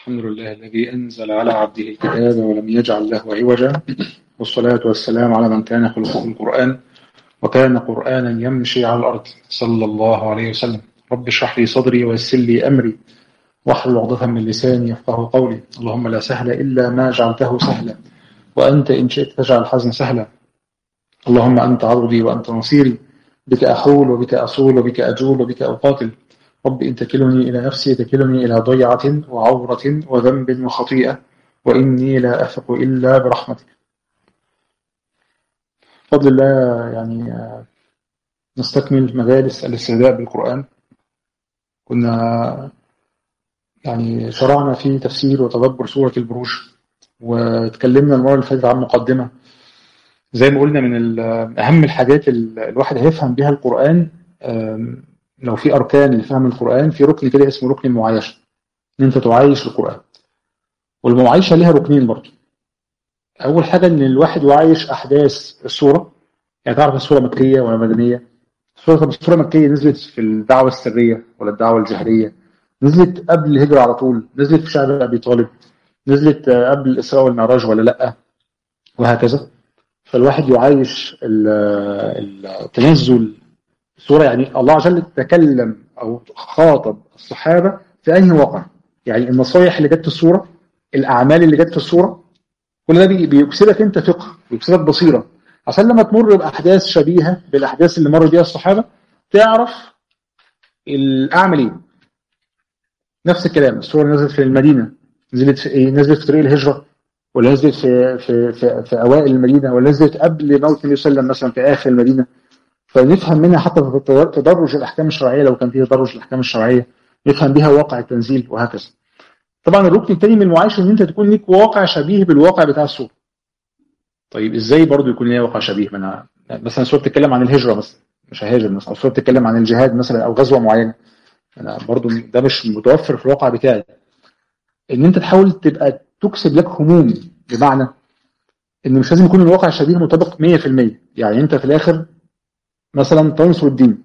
الحمد لله الذي أنزل على عبده الكتاب ولم يجعل له عوجا والصلاة والسلام على من كان خلقه القرآن وكان قرآنا يمشي على الأرض صلى الله عليه وسلم رب اشرح لي صدري ويسر لي أمري واحلل عقدة من لساني يفقه قولي اللهم لا سهل إلا ما جعلته سهلا وأنت إن شئت تجعل الحزن سهلا اللهم أنت عضدي وأنت نصيري بك أحول وبك أصول وبك أجول وبك أقاتل رب إن تكلني إلى نفسي تكلني إلى ضيعة وعورة وذنب وخطيئة وإني لا أثق إلا برحمتك بفضل الله يعني نستكمل مجالس الاستهزاء بالقرآن كنا يعني شرعنا في تفسير وتدبر سورة البروج وتكلمنا المرة اللي فاتت عن مقدمة زي ما قلنا من أهم الحاجات الواحد هيفهم بها القرآن لو في أركان لفهم القرآن في ركن كده اسمه ركن المعايشة إن أنت تعايش القرآن والمعايشة ليها ركنين برضه أول حاجة إن الواحد يعايش أحداث السورة يعني تعرف السورة مكية ولا مدنية السورة السورة مكية نزلت في الدعوة السرية ولا الدعوة الجهرية نزلت قبل الهجرة على طول نزلت في شعب أبي طالب نزلت قبل الإسراء والمعراج ولا لأ وهكذا فالواحد يعايش التنزل السورة يعني الله عز وجل تكلم أو خاطب الصحابة في أي واقع يعني النصايح اللي جت في السورة الأعمال اللي جت في السورة كل ده بيكسبك أنت فقه بيكسبك بصيرة عشان لما تمر بأحداث شبيهة بالأحداث اللي مر بيها الصحابة تعرف أعمل إيه نفس الكلام السورة نزلت في المدينة نزلت في إيه؟ نزلت في طريق الهجرة ولا نزلت في في في, في أوائل المدينة ولا نزلت قبل موت النبي صلى الله عليه وسلم مثلا في آخر المدينة فنفهم منها حتى في تدرج الأحكام الشرعية لو كان فيه تدرج الأحكام الشرعية نفهم بها واقع التنزيل وهكذا طبعا الركن الثاني من المعايشة ان انت تكون ليك واقع شبيه بالواقع بتاع السورة طيب ازاي برضو يكون ليا واقع شبيه ما انا مثلا السورة بتتكلم عن الهجرة مثلا مش ههاجر مثلا او السورة بتتكلم عن الجهاد مثلا او غزوة معينة انا برضو ده مش متوفر في الواقع بتاعي ان انت تحاول تبقى تكسب لك هموم بمعنى ان مش لازم يكون الواقع شبيه مطابق 100% يعني انت في الاخر مثلا تنصر الدين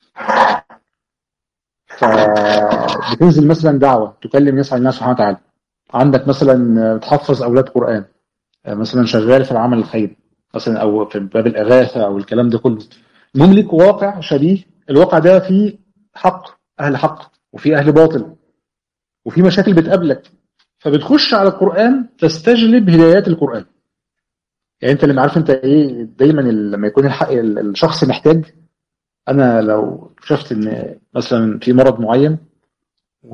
فبتنزل مثلا دعوة تكلم ناس عن الله سبحانه وتعالى عندك مثلا تحفظ أولاد قرآن مثلا شغال في العمل الخيري مثلا أو في باب الإغاثة أو الكلام ده كله المهم ليك واقع شبيه الواقع ده فيه حق أهل حق وفي أهل باطل وفي مشاكل بتقابلك فبتخش على القرآن تستجلب هدايات القرآن يعني انت اللي عارف انت ايه دايما لما يكون الحق الشخص محتاج انا لو شفت ان مثلا في مرض معين و...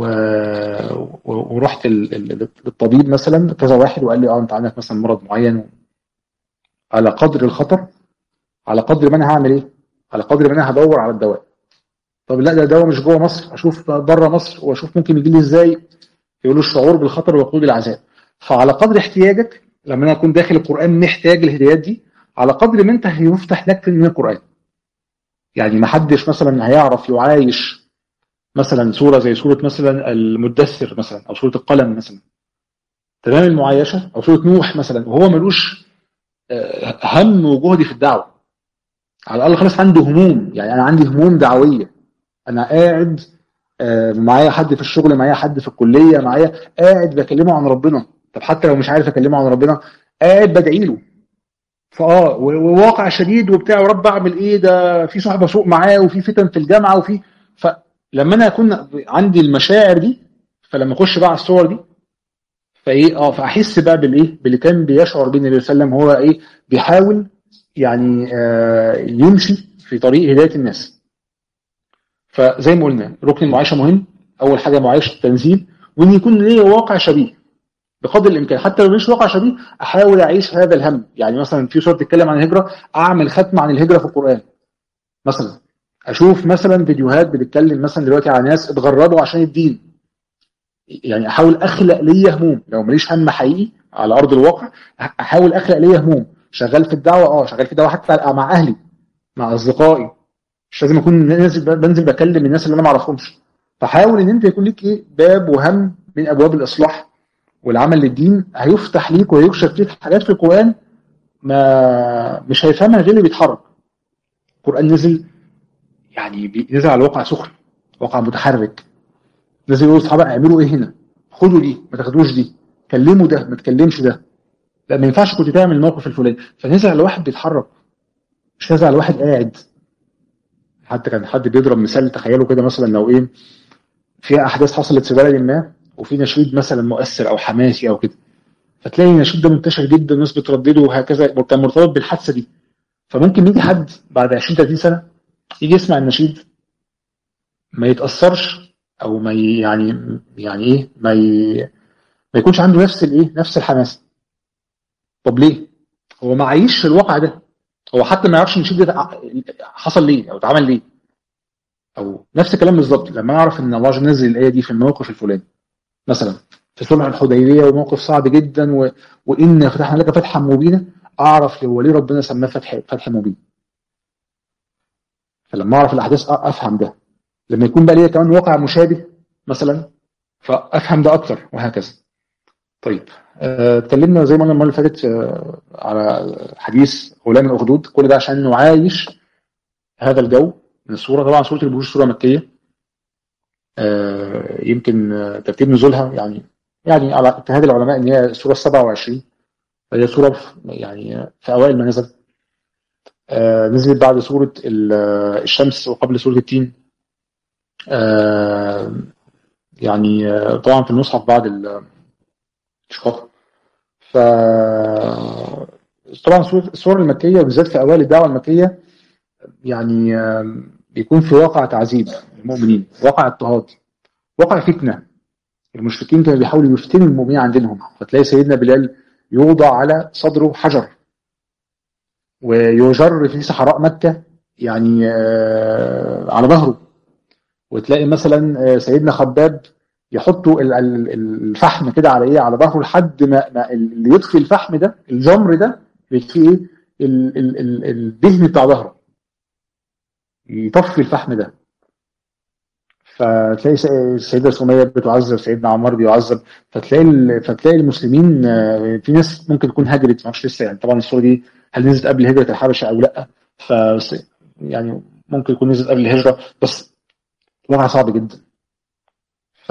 ورحت للطبيب مثلا كذا واحد وقال لي اه انت عندك مثلا مرض معين على قدر الخطر على قدر ما انا هعمل ايه على قدر ما انا هدور على الدواء طب لا ده دواء مش جوه مصر اشوف بره مصر واشوف ممكن يجي لي ازاي يقولوا الشعور بالخطر وقود العذاب فعلى قدر احتياجك لما انا اكون داخل القران محتاج الهدايات دي على قدر ما انت هيفتح لك من القران يعني ما حدش مثلا هيعرف يعايش مثلا سوره زي سوره مثلا المدثر مثلا او سوره القلم مثلا تمام المعايشه او سوره نوح مثلا وهو ملوش هم وجهدي في الدعوه على الاقل خلاص عنده هموم يعني انا عندي هموم دعويه انا قاعد معايا حد في الشغل معايا حد في الكليه معايا قاعد بكلمه عن ربنا طب حتى لو مش عارف اكلمه عن ربنا قاعد بدعي له فاه وواقع شديد وبتاع ورب اعمل ايه ده في صاحب اسوق معاه وفي فتن في الجامعه وفي فلما انا اكون عندي المشاعر دي فلما اخش بقى على الصور دي فايه اه فاحس بقى بالايه باللي كان بيشعر بيه النبي صلى الله عليه وسلم هو ايه بيحاول يعني آه يمشي في طريق هدايه الناس فزي ما قلنا ركن المعايشه مهم اول حاجه معايشه التنزيل وان يكون ليا واقع شبيه بقدر الامكان حتى لو مش واقع شبيه احاول اعيش هذا الهم يعني مثلا في سوره بتتكلم عن الهجره اعمل ختمه عن الهجره في القران مثلا اشوف مثلا فيديوهات بتتكلم مثلا دلوقتي على ناس اتغربوا عشان الدين يعني احاول اخلق ليا هموم لو ماليش هم حقيقي على ارض الواقع احاول اخلق ليا هموم شغال في الدعوه اه شغال في الدعوه حتى مع اهلي مع اصدقائي مش لازم اكون نازل بنزل بكلم الناس اللي انا ما اعرفهمش فحاول ان انت يكون ليك ايه باب وهم من ابواب الاصلاح والعمل للدين هيفتح ليك ويكشف ليك حاجات في القرآن ما مش هيفهمها غير اللي بيتحرك القرآن نزل يعني نزل على الواقع سخن واقع متحرك نزل يقول الصحابة اعملوا ايه هنا خدوا دي ما تاخدوش دي كلموا ده ما تكلمش ده لا ما ينفعش كنت تعمل الموقف الفلاني فنزع على واحد بيتحرك مش نزع على واحد قاعد حتى كان حد بيضرب مثال تخيلوا كده مثلا لو ايه في احداث حصلت في بلد ما وفي نشيد مثلا مؤثر او حماسي او كده فتلاقي النشيد ده منتشر جدا والناس بتردده وهكذا كان مرتبط بالحادثه دي فممكن يجي حد بعد 20 30 سنه يجي يسمع النشيد ما يتاثرش او ما يعني يعني ايه ما ي... ما يكونش عنده نفس الايه نفس الحماس طب ليه هو ما عايش في الواقع ده هو حتى ما يعرفش النشيد ده حصل ليه او اتعمل ليه او نفس الكلام بالظبط لما اعرف ان الله نزل الايه دي في الموقف الفلاني مثلا في صلح الحديبيه وموقف صعب جدا و... وان فتحنا لك فتحا مبينا اعرف هو ليه ربنا سماه فتح فتح مبين فلما اعرف الاحداث افهم ده لما يكون بقى ليا كمان واقع مشابه مثلا فافهم ده اكتر وهكذا طيب اتكلمنا زي ما قلنا المره اللي فاتت آه على حديث غلام الاخدود كل ده عشان نعايش هذا الجو من الصوره طبعا سوره البروج سوره مكيه آه يمكن ترتيب نزولها يعني يعني على اجتهاد العلماء ان هي السوره 27 فهي سوره يعني في اوائل ما نزل آه نزلت بعد سوره الشمس وقبل سوره التين آه يعني طبعا في المصحف بعد الشقاق ف طبعا السور المكيه وبالذات في اوائل الدعوه المكيه يعني بيكون في واقع تعذيب المؤمنين واقع اضطهاد واقع فتنه المشركين كانوا بيحاولوا يفتنوا المؤمنين عن دينهم فتلاقي سيدنا بلال يوضع على صدره حجر ويجر في صحراء مكه يعني على ظهره وتلاقي مثلا سيدنا خباب يحطوا الفحم كده على ايه على ظهره لحد ما, ما اللي يطفي الفحم ده الجمر ده بيطفي ايه الدهن بتاع ظهره يطفي الفحم ده فتلاقي السيدة سمية بتعذب سيدنا عمار بيعذب فتلاقي فتلاقي المسلمين في ناس ممكن تكون هاجرت معرفش لسه يعني طبعا الصورة دي هل نزلت قبل هجرة الحبشة أو لأ ف يعني ممكن يكون نزلت قبل الهجرة بس وضع صعب جدا ف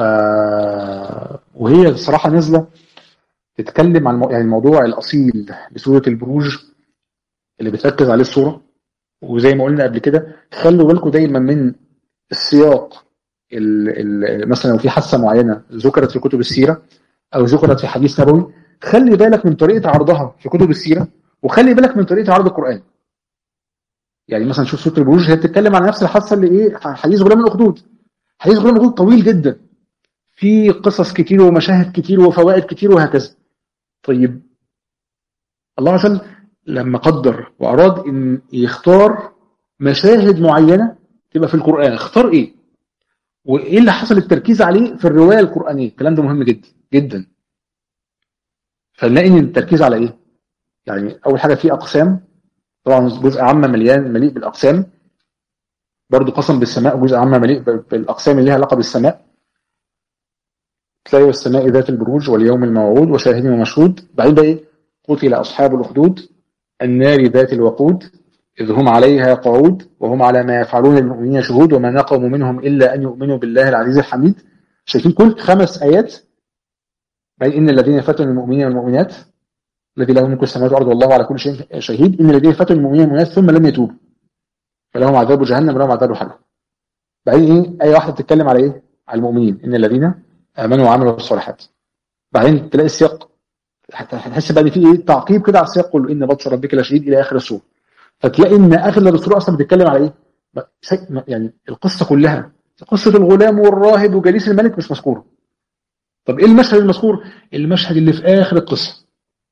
وهي الصراحة نازلة تتكلم عن يعني الموضوع الأصيل لسورة البروج اللي بتركز عليه الصورة وزي ما قلنا قبل كده خلوا بالكم دايما من السياق ال ال مثلا لو في حادثة معينة ذكرت في كتب السيرة أو ذكرت في حديث نبوي خلي بالك من طريقة عرضها في كتب السيرة وخلي بالك من طريقة عرض القرآن يعني مثلا شوف سورة البروج هي بتتكلم عن نفس الحادثة اللي إيه حديث غلام الأخدود حديث غلام الأخدود طويل جدا في قصص كتير ومشاهد كتير وفوائد كتير وهكذا طيب الله عز وجل لما قدر وأراد إن يختار مشاهد معينة تبقى في القرآن اختار إيه وإيه اللي حصل التركيز عليه في الرواية القرآنية الكلام ده مهم جدا جدا فنلاقي إن التركيز على إيه يعني أول حاجة في أقسام طبعا جزء عام مليان مليء بالأقسام برضو قسم بالسماء جزء عام مليء بالأقسام اللي لها علاقة بالسماء تلاقي والسماء ذات البروج واليوم الموعود وشاهد ومشهود بعدين بقى ايه قتل اصحاب الاخدود النار ذات الوقود اذ هم عليها قعود وهم على ما يفعلون المؤمنين شهود وما نقموا منهم الا ان يؤمنوا بالله العزيز الحميد شايفين كل خمس ايات بعدين ان الذين فتنوا المؤمنين والمؤمنات الذي له ملك السماوات والارض والله على كل شيء شهيد ان الذين فتنوا المؤمنين والمؤمنات ثم لم يتوبوا فلهم عذاب جهنم ولهم عذاب حريق بعدين ايه ايه واحده بتتكلم على ايه على المؤمنين ان الذين امنوا وعملوا الصالحات بعدين تلاقي السياق هتحس بقى ان في ايه تعقيب كده على السياق كله ان بطش ربك لشديد الى اخر السوره فتلاقي ان اغلب السوره اصلا بتتكلم على ايه يعني القصه كلها قصه الغلام والراهب وجليس الملك مش مذكوره طب ايه المشهد المذكور المشهد اللي في اخر القصه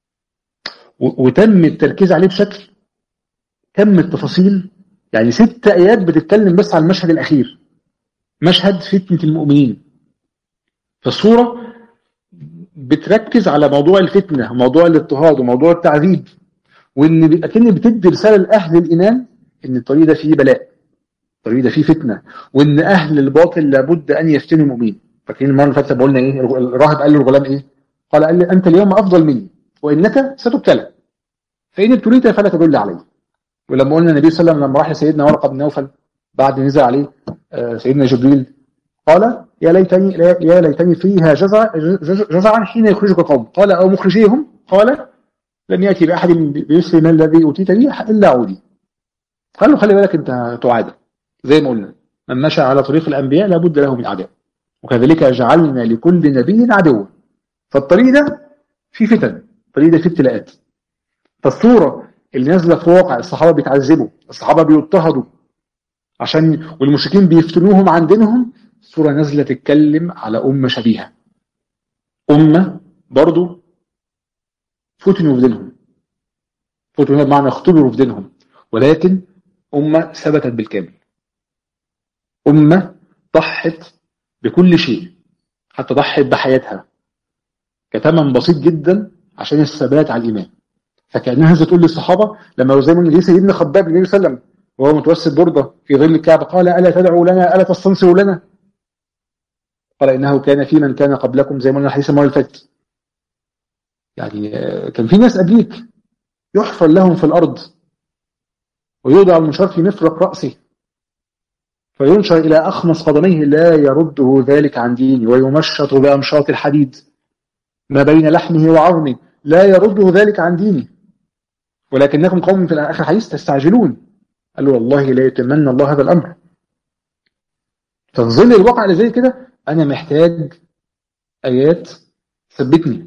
وتم التركيز عليه بشكل كم التفاصيل يعني ست ايات بتتكلم بس على المشهد الاخير مشهد فتنه المؤمنين فالصورة بتركز على موضوع الفتنة وموضوع الاضطهاد وموضوع التعذيب وان اكن بتدي رسالة لأهل الإيمان ان الطريق ده فيه بلاء الطريق ده فيه فتنة وان أهل الباطل لابد أن يفتنوا المؤمنين فاكرين المرة اللي فاتت قلنا ايه الراهب قال للغلام ايه قال قال لي أنت اليوم أفضل مني وإنك ستبتلى فإن ابتليت فلا تدل علي ولما قلنا النبي صلى الله عليه وسلم لما راح لسيدنا ورقة بن نوفل بعد نزل عليه سيدنا جبريل قال يا ليتني يا ليتني فيها جزع جزعا حين يخرجك قوم قال أو مخرجيهم قال لم يأتي بأحد بمثل ما الذي أوتيت به إلا عودي قال له خلي بالك أنت تعادل زي ما قلنا من مشى على طريق الأنبياء لابد له من أعداء وكذلك جعلنا لكل نبي عدوا فالطريق ده في فتن الطريق ده فيه ابتلاءات فالصورة اللي نازلة في واقع الصحابة بيتعذبوا الصحابة بيضطهدوا عشان والمشركين بيفتنوهم عن دينهم صورة نازلة تتكلم على أمة شبيهة أمة برضو فتنوا في دينهم فتنوا بمعنى اختبروا في دينهم ولكن أمة ثبتت بالكامل أمة ضحت بكل شيء حتى ضحت بحياتها كتمن بسيط جدا عشان الثبات على الإيمان فكأنها عايزة تقول للصحابة لما زي ما جه سيدنا خباب النبي صلى الله عليه وسلم وهو متوسد بردة في ظل الكعبة قال ألا تدعوا لنا ألا تستنصروا لنا قال إنه كان في من كان قبلكم زي ما قلنا الحديث المرة اللي فاتت يعني كان في ناس قبليك يحفر لهم في الأرض ويوضع المنشار في مفرق رأسه فينشر إلى أخمص قدميه لا يرده ذلك عن ديني ويمشط بأمشاط الحديد ما بين لحمه وعظمه لا يرده ذلك عن ديني ولكنكم قوم في الآخر حديث تستعجلون قالوا والله لا يتمنى الله هذا الأمر ففي ظل الواقع اللي زي كده أنا محتاج آيات تثبتني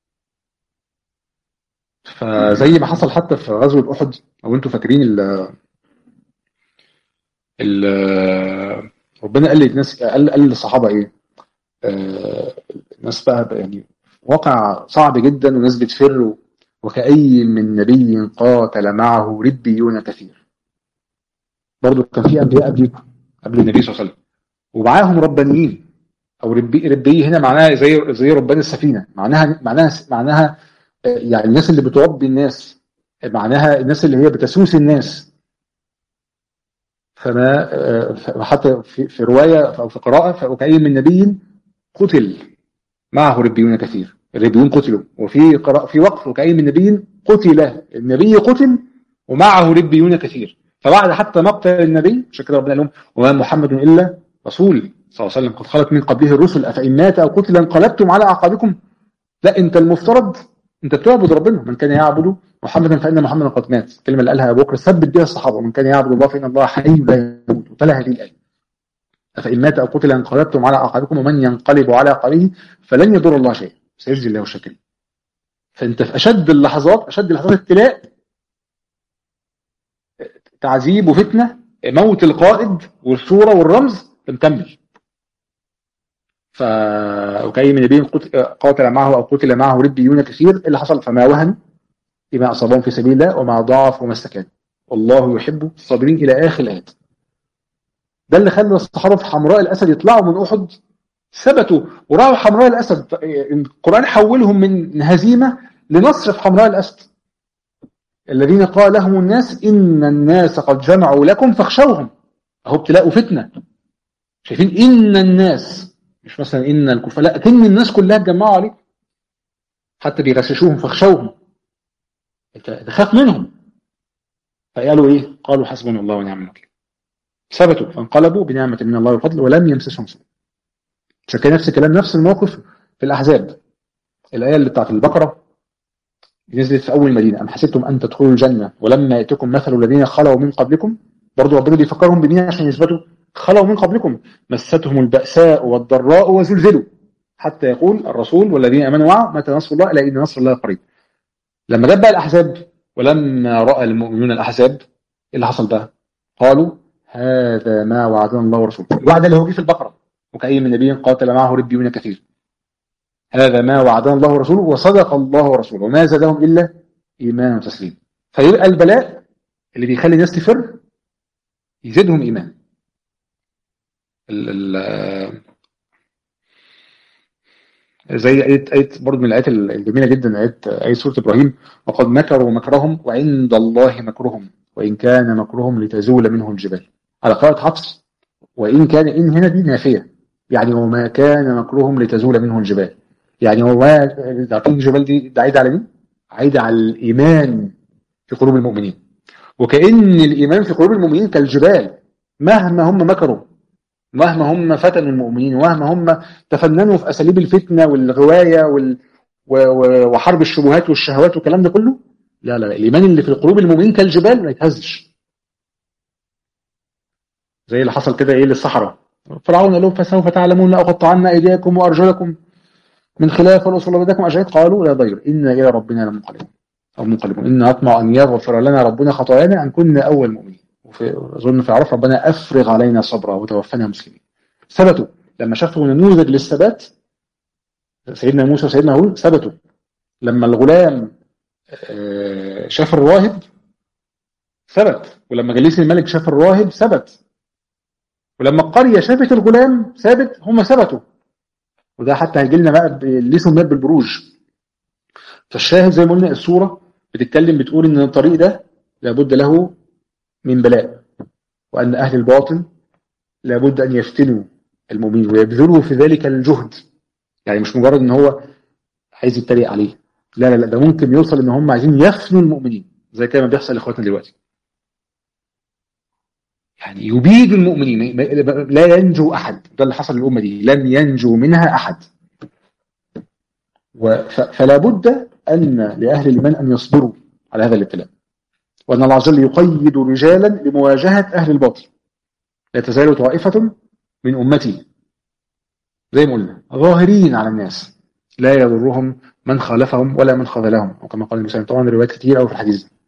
فزي ما حصل حتى في غزوة أحد أو أنتوا فاكرين ال ال ربنا قال للناس قال قال للصحابة إيه؟ آه الناس بقى يعني واقع صعب جدا وناس بتفر وكأي من نبي قاتل معه ربيون كثير برضه كان في أنبياء قبلكم قبل النبي صلى الله عليه وسلم ومعاهم ربانيين أو ربي ربي هنا معناها زي زي ربان السفينة معناها معناها معناها يعني الناس اللي بتربي الناس معناها الناس اللي هي بتسوس الناس فما حتى في, في رواية أو في قراءة وكأي من نبي قتل معه ربيون كثير الربيون قتلوا وفي قراءة في وقف وكأي من نبي قتل النبي قتل ومعه ربيون كثير فبعد حتى مقتل النبي عشان كده ربنا لهم وما محمد إلا رسول صلى الله عليه وسلم قد خلت من قبله الرسل أفإن مات أو قتل انقلبتم على أعقابكم لا أنت المفترض أنت بتعبد ربنا من كان يعبد محمدا فإن محمدا قد مات الكلمة اللي قالها أبو بكر ثبت بها الصحابة من كان يعبد الله فإن الله حي لا يموت وتلا هذه الآية أفإن مات أو قتل انقلبتم على أعقابكم ومن ينقلب على عقبه فلن يضر الله شيئا سيجزي الله الشاكرين فأنت في أشد اللحظات أشد لحظات ابتلاء تعذيب وفتنة موت القائد والصورة والرمز مكمل ف وكأي من نبي قاتل معه أو قتل معه ربيون كثير اللي حصل فما وهن لما أصابهم في سبيل الله وما ضعف وما استكان والله يحب الصابرين إلى آخر الآيات ده اللي خلى الصحابة في حمراء الأسد يطلعوا من أحد ثبتوا وراحوا حمراء الأسد القرآن حولهم من هزيمة لنصر في حمراء الأسد الذين قال لهم الناس إن الناس قد جمعوا لكم فاخشوهم أهو ابتلاء فتنة شايفين إن الناس مش مثلا إن الكفار لا كن الناس كلها اتجمعوا عليك حتى بيغششوهم فاخشوهم تخاف منهم فقالوا إيه قالوا حسبنا الله ونعم الوكيل ثبتوا فانقلبوا بنعمة من الله وفضل ولم يمسسهم سوء عشان كده نفس الكلام نفس الموقف في الأحزاب الآية اللي بتاعت البقرة نزلت في أول المدينة أم حسبتم أن تدخلوا الجنة ولما يأتكم مثل الذين خلوا من قبلكم برضو ربنا بيفكرهم بمين عشان يثبتوا خلوا من قبلكم مستهم البأساء والضراء وزلزلوا حتى يقول الرسول والذين امنوا معه متى نصر الله الا ان نصر الله قريب لما جت بقى الاحزاب ولما راى المؤمنون الاحزاب ايه اللي حصل بقى قالوا هذا ما وعدنا الله ورسوله الوعد اللي هو جه في البقره وكأي من نبي قاتل معه ربيون كثير هذا ما وعدنا الله ورسوله وصدق الله ورسوله وما زادهم الا ايمانا وتسليما فيبقى البلاء اللي بيخلي الناس تفر يزيدهم ايمان ال ال زي آية آية برضه من الآيات الجميلة جدا آية آية سورة إبراهيم وقد مكروا مكرهم وعند الله مكرهم وإن كان مكرهم لتزول منه الجبال على قراءة حفص وإن كان إن هنا دي نافية يعني وما كان مكرهم لتزول منه الجبال يعني هو عارفين الجبال دي ده عايدة على مين؟ عايدة على الإيمان في قلوب المؤمنين وكأن الإيمان في قلوب المؤمنين كالجبال مهما هم مكروا مهما هم فتنوا المؤمنين ومهما هم تفننوا في اساليب الفتنه والغوايه وال... و... و... وحرب الشبهات والشهوات والكلام ده كله لا لا الايمان اللي في القلوب المؤمنين كالجبال ما يتهزش زي اللي حصل كده ايه للصحراء فرعون قال لهم فسوف تعلمون لاقطعن ايديكم وارجلكم من خلاف ولأصلبنكم أجمعين قالوا لا ضير إنا إلى ربنا لمنقلبون أو منقلبون إن أطمع أن يغفر لنا ربنا خطايانا أن كنا أول مؤمنين وفي أظن في عرف ربنا أفرغ علينا صبرا وتوفنا مسلمين ثبتوا لما شافوا نموذج للثبات سيدنا موسى وسيدنا هارون ثبتوا لما الغلام شاف الراهب ثبت ولما جليس الملك شاف الراهب ثبت ولما القرية شافت الغلام ثابت هم ثبتوا وده حتى هيجي لنا بقى ليه سميت بالبروج فالشاهد زي ما قلنا الصورة بتتكلم بتقول ان الطريق ده لابد له من بلاء وان اهل الباطل لابد ان يفتنوا المؤمنين ويبذلوا في ذلك الجهد يعني مش مجرد ان هو عايز يتريق عليه لا لا لا ده ممكن يوصل ان هم عايزين يفنوا المؤمنين زي كده ما بيحصل لاخواتنا دلوقتي يعني يبيد المؤمنين لا ينجو احد ده اللي حصل للامه دي لن ينجو منها احد فلا بد ان لاهل الايمان ان يصبروا على هذا الابتلاء وان الله عز وجل يقيد رجالا لمواجهه اهل الباطل لا تزال طائفه من امتي زي ما قلنا ظاهرين على الناس لا يضرهم من خالفهم ولا من خذلهم وكما قال النبي طبعا روايات كتير قوي في الحديث ده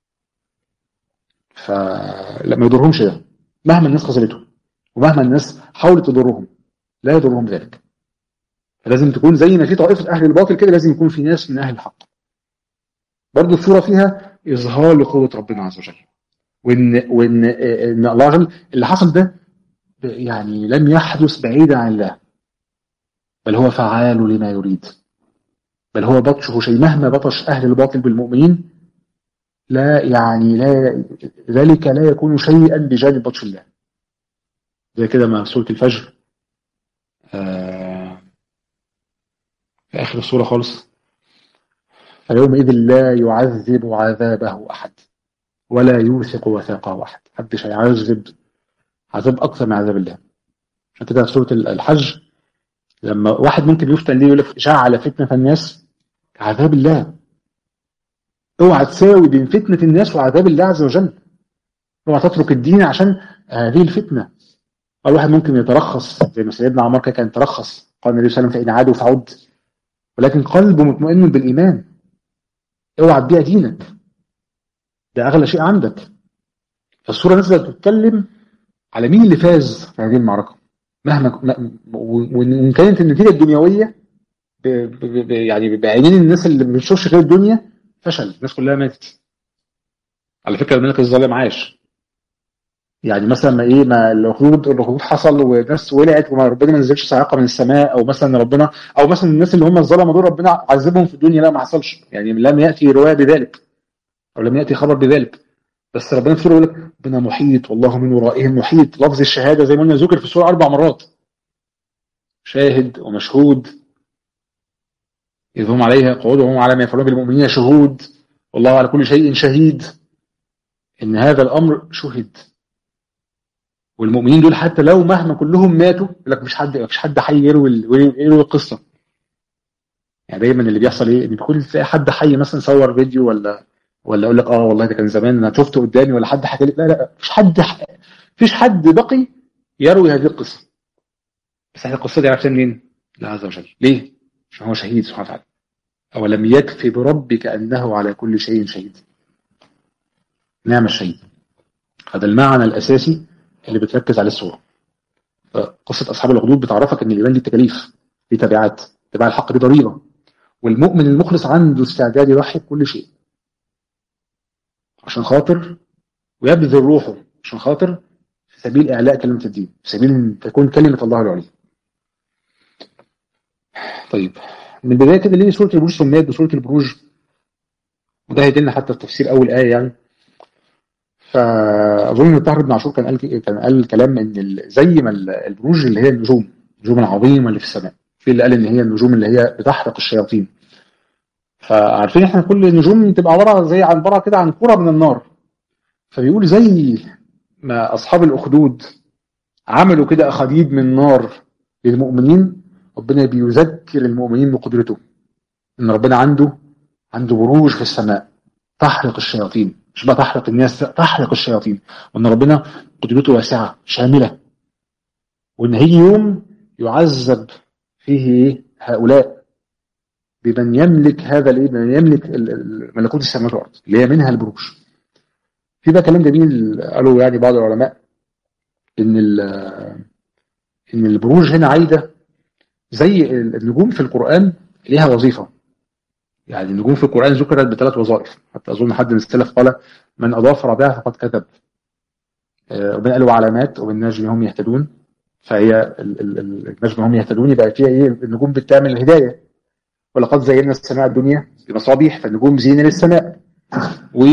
فلا ما يضرهمش ده مهما الناس خذلته ومهما الناس حاولت تضرهم لا يضرهم ذلك فلازم تكون زي ما في طائفة أهل الباطل كده لازم يكون في ناس من أهل الحق برضه الصورة فيها إظهار لقوة ربنا عز وجل وإن وإن إن الله عز وجل اللي حصل ده يعني لم يحدث بعيدا عن الله بل هو فعال لما يريد بل هو بطشه شيء مهما بطش أهل الباطل بالمؤمنين لا يعني لا ذلك لا يكون شيئا بجانب بطش الله زي كده مع سورة الفجر آه في آخر السورة خالص فيومئذ لا يعذب عذابه أحد ولا يوثق وثاقه أحد محدش هيعذب عذاب أكثر من عذاب الله عشان كده في سورة الحج لما واحد ممكن يفتن ليه يقول لك جعل فتنة الناس كعذاب الله اوعى تساوي بين فتنة الناس وعذاب الله عز وجل اوعى تترك الدين عشان هذه الفتنة الواحد ممكن يترخص زي ما سيدنا عمر كان ترخص قال النبي صلى الله عليه وسلم فإن عادوا فعد ولكن قلبه مطمئن بالإيمان اوعى تبيع دينك ده أغلى شيء عندك فالصورة نزلت تتكلم على مين اللي فاز في هذه المعركة مهما وإن كانت النتيجة الدنيوية ب... ب... ب... يعني بعينين الناس اللي ما بتشوفش غير الدنيا فشل الناس كلها ماتت على فكره الملك الظالم عاش يعني مثلا ما ايه ما الخروج الخروج حصل وناس ولعت وما ربنا ما نزلش صاعقه من السماء او مثلا ربنا او مثلا الناس اللي هم الظلمه دول ربنا عذبهم في الدنيا لا ما حصلش يعني لم ياتي روايه بذلك او لم ياتي خبر بذلك بس ربنا في السوره يقول لك ربنا محيط والله من ورائهم محيط لفظ الشهاده زي ما قلنا ذكر في السوره اربع مرات شاهد ومشهود إذ هم عليها قعود وهم على ما يفعلون بالمؤمنين شهود والله على كل شيء شهيد إن هذا الأمر شهد والمؤمنين دول حتى لو مهما كلهم ماتوا يقول لك مش حد مش حد حي يروي يروي القصة يعني دايما اللي بيحصل ايه ان بيكون تلاقي حد حي مثلا صور فيديو ولا ولا يقول لك اه والله ده كان زمان انا شفته قدامي ولا حد حكى لي لا لا مفيش حد مفيش حد بقي يروي هذه القصه بس احنا القصه دي عرفتها منين؟ لا عز وجل ليه؟ عشان هو شهيد سبحانه وتعالى أولم يكفي بربك أنه على كل شيء شهيد نعم الشهيد هذا المعنى الأساسي اللي بتركز عليه الصورة قصة أصحاب الأخدود بتعرفك أن الإيمان دي تكاليف دي تبعات تبع الحق دي ضريبة والمؤمن المخلص عنده استعداد يضحي بكل شيء عشان خاطر ويبذل روحه عشان خاطر في سبيل إعلاء كلمة الدين في سبيل أن تكون كلمة الله العليا طيب من البدايه كده ليه سوره البروج سميت بسوره البروج وده هيدلنا حتى في تفسير اول ايه يعني فاظن ان الطاهر بن عاشور كان قال كان قال كلام ان زي ما البروج اللي هي النجوم النجوم العظيمه اللي في السماء في اللي قال ان هي النجوم اللي هي بتحرق الشياطين فعارفين احنا كل النجوم تبقى عباره زي عباره كده عن كره من النار فبيقول زي ما اصحاب الاخدود عملوا كده أخاديد من نار للمؤمنين ربنا بيذكر المؤمنين بقدرته إن ربنا عنده عنده بروج في السماء تحرق الشياطين مش بقى تحرق الناس تحرق الشياطين وإن ربنا قدرته واسعة شاملة وإن هيجي يوم يعذب فيه هؤلاء بمن يملك هذا الايه بمن يملك ملكوت السماوات والارض اللي هي منها البروج في بقى كلام جميل قالوا يعني بعض العلماء ان ان البروج هنا عايده زي النجوم في القران ليها وظيفه يعني النجوم في القران ذكرت بثلاث وظائف حتى اظن حد من السلف قال من اضاف رابعها فقد كذب ربنا قالوا علامات وبالنجم هم يهتدون فهي النجم هم يهتدون يبقى فيها ايه النجوم بتعمل الهدايه ولقد زينا السماء الدنيا بمصابيح فالنجوم زينه للسماء و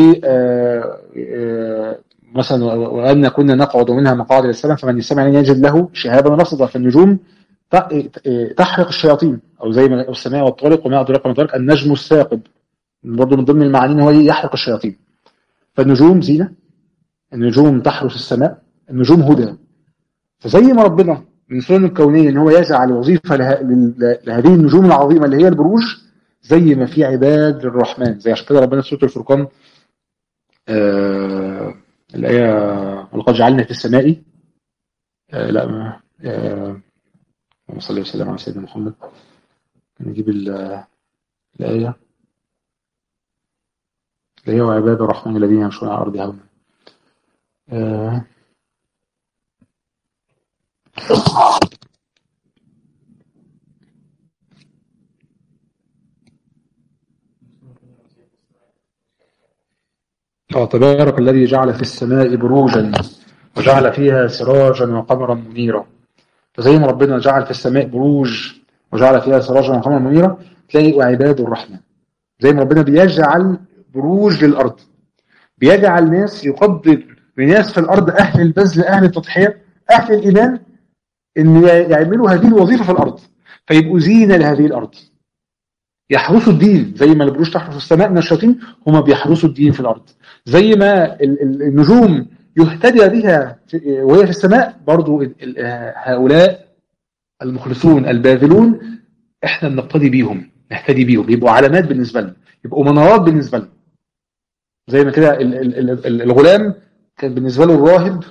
مثلا وأن كنا نقعد منها مقاعد للسماء فمن يستمع لن يجد له شهابا رصدا فالنجوم تحرق الشياطين او زي ما السماء والطارق وما ادراك ما طارق النجم الثاقب برضه من ضمن المعاني ان هو يحرق الشياطين فالنجوم زينه النجوم تحرس السماء النجوم هدى فزي ما ربنا من سنن الكونية ان هو يجعل وظيفة له... لهذه النجوم العظيمة اللي هي البروج زي ما في عباد للرحمن زي عشان كده ربنا في سورة الفرقان آه... الآية ولقد جعلنا في السماء آه لا ما آه... صلى وسلم على سيدنا محمد نجيب الآية اللي هي وعباد الرحمن الذين يمشون على الأرض هونا آه... تبارك الذي جعل في السماء بروجا وجعل فيها سراجا وقمرا منيرا فزي ما ربنا جعل في السماء بروج وجعل فيها سراجا وقمرا منيرا تلاقي وعباد الرحمن زي ما ربنا بيجعل بروج للأرض بيجعل ناس يقدر لناس في الأرض أهل البذل أهل التضحية أهل الإيمان ان يعملوا هذه الوظيفه في الارض فيبقوا زينه لهذه الارض يحرسوا الدين زي ما البروج تحرس السماء من الشياطين هم بيحرسوا الدين في الارض زي ما النجوم يهتدى بها وهي في السماء برضو هؤلاء المخلصون الباذلون احنا بنقتدي بيهم نهتدي بيهم يبقوا علامات بالنسبه لنا يبقوا منارات بالنسبه لنا زي ما كده الغلام كان بالنسبه له الراهب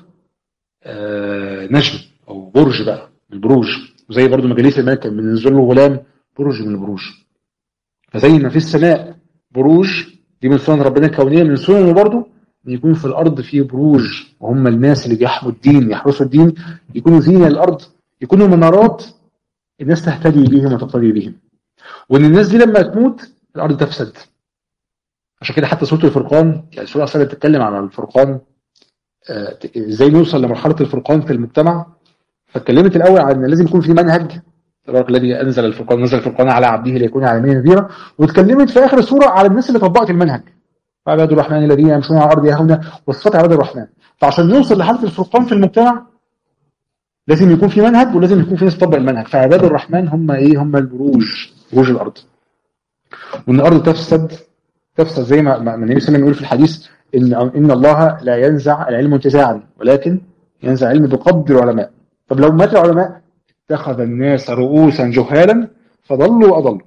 نجم او برج بقى البروج وزي برضو مجاليس الملك كان بالنسبه له غلام برج من البروج فزي ما في السماء بروج دي من سنن ربنا الكونيه من سننه برضو ان يكون في الارض في بروج وهم الناس اللي بيحموا الدين يحرسوا الدين يكونوا زينه للارض يكونوا منارات الناس تهتدي بهم وتقتدي بهم وان الناس دي لما تموت الارض تفسد عشان كده حتى سوره الفرقان يعني السوره اصلا بتتكلم عن الفرقان ازاي آه نوصل لمرحله الفرقان في المجتمع فاتكلمت الاول عن ان لازم يكون في منهج تبارك الذي انزل الفرقان نزل الفرقان على عبده ليكون عالميا نذيرا واتكلمت في اخر السوره على الناس اللي طبقت المنهج عباد الرحمن الذين يمشون على الارض يهونا وصفات عباد الرحمن فعشان نوصل لحاله الفرقان في المجتمع لازم يكون في منهج ولازم يكون في ناس تطبق المنهج فعباد الرحمن هم ايه هم البروج بروج الارض وان الارض تفسد تفسد زي ما ما النبي صلى الله عليه وسلم يقول في الحديث ان ان الله لا ينزع العلم انتزاعا ولكن ينزع العلم بقدر العلماء طب لو مات العلماء اتخذ الناس رؤوسا جهالا فضلوا واضلوا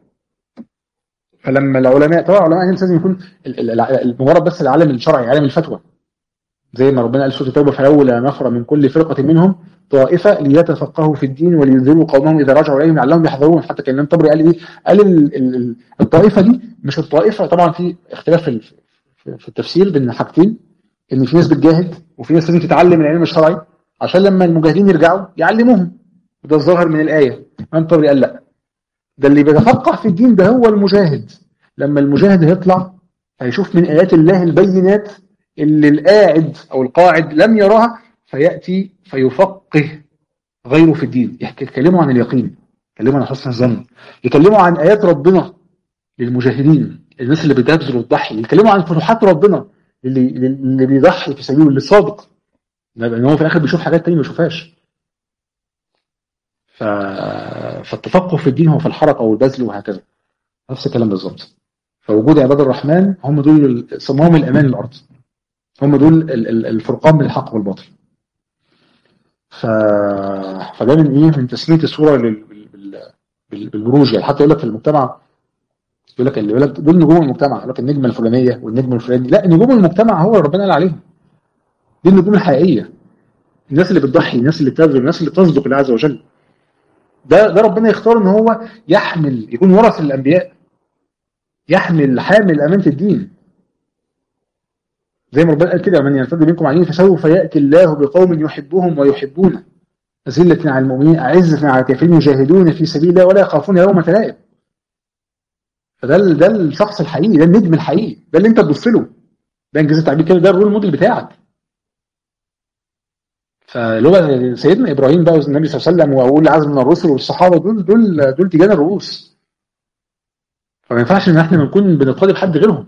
فلما العلماء طبعا العلماء هنا لازم يكون مجرد بس العالم الشرعي عالم الفتوى زي ما ربنا قال سوره التوبه فلولا نفر من كل فرقه منهم طائفه ليتفقهوا في الدين ولينذروا قومهم اذا رجعوا اليهم لعلهم يحذرون حتى كان طبري قال ايه قال ال ال الطائفه دي مش الطائفه طبعا في اختلاف في في التفسير بين حاجتين ان في ناس بتجاهد وفي ناس لازم تتعلم العلم الشرعي عشان لما المجاهدين يرجعوا يعلموهم وده الظاهر من الايه من طبري قال لا ده اللي بيتفقه في الدين ده هو المجاهد لما المجاهد هيطلع هيشوف من ايات الله البينات اللي القاعد او القاعد لم يراها فياتي فيفقه غيره في الدين يتكلموا عن اليقين يتكلموا عن حسن الظن يتكلموا عن ايات ربنا للمجاهدين الناس اللي بتبذل وتضحي يتكلموا عن فتوحات ربنا اللي اللي بيضحي في سبيله اللي صادق لان هو في الاخر بيشوف حاجات تانية ما يشوفهاش ف... فالتفقه في الدين هو في الحركه والبذل وهكذا نفس الكلام بالظبط فوجود عباد الرحمن هم دول صمام الامان الارض هم دول الفرقان بين الحق والباطل ف... فده من ايه من تسميه الصوره لل... بال... بال... بالبروج يعني حتى يقول لك في المجتمع يقول لك اللي يقول لك دول نجوم المجتمع يقول لك النجمه الفلانيه والنجم الفلاني لا نجوم المجتمع هو اللي ربنا قال عليهم دي النجوم الحقيقيه الناس اللي بتضحي الناس اللي بتبذل الناس اللي تصدق الله عز وجل ده ده ربنا يختار ان هو يحمل يكون ورث الانبياء يحمل حامل امانه الدين زي ما ربنا قال كده من يرتد منكم عن فسوف ياتي الله بقوم يحبهم ويحبونه أذلة على المؤمنين أعزة على الكافرين يجاهدون في سبيل الله ولا يخافون يوم لائم فده ده الشخص الحقيقي ده النجم الحقيقي ده اللي انت تبص له ده انجاز التعبير كده ده الرول موديل بتاعك فاللي هو سيدنا ابراهيم بقى والنبي صلى الله عليه وسلم واقول العزم من الرسل والصحابه دول دول دول تيجان الرؤوس فما ينفعش ان احنا نكون بنقتدي بحد غيرهم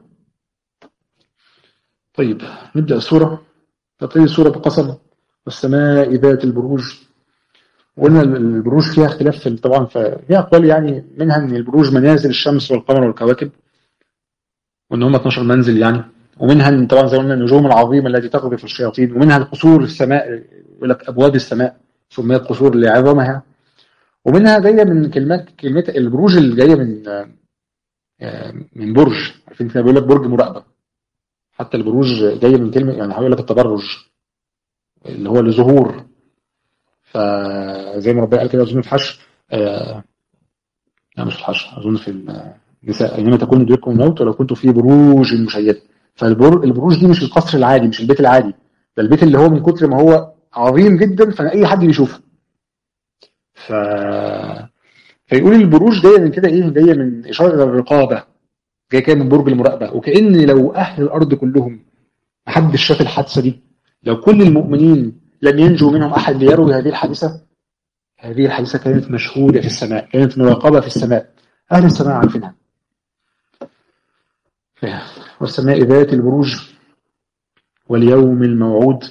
طيب نبدا السوره تبتدي السوره بقسم والسماء ذات البروج وقلنا البروج فيها اختلاف في طبعا فيها اقوال يعني منها ان البروج منازل الشمس والقمر والكواكب وان هم 12 منزل يعني ومنها طبعا زي ما قلنا النجوم العظيمه التي تقذف الشياطين ومنها القصور السماء يقول لك ابواب السماء سميت قصور لعظمها ومنها جايه من كلمات كلمه البروج اللي جايه من من برج عارفين كده بيقول لك برج مراقبه حتى البروج جايه من كلمه يعني هيقول لك التبرج اللي هو الظهور فزي ما ربنا قال كده اظن في حشر آه لا مش في الحشر اظن في النساء اينما تكون يدرككم الموت ولو كنتم في بروج مشيده فالبروج دي مش القصر العادي مش البيت العادي ده البيت اللي هو من كتر ما هو عظيم جدا فاي حد بيشوفه ف فيقول البروج جايه من كده ايه جايه من اشاره الى الرقابه جايه كده من برج المراقبه وكان لو اهل الارض كلهم محدش شاف الحادثه دي لو كل المؤمنين لم ينجو منهم احد ليروي هذه الحادثه هذه الحادثه كانت مشهوده في السماء كانت مراقبه في السماء اهل السماء عارفينها والسماء ذات البروج واليوم الموعود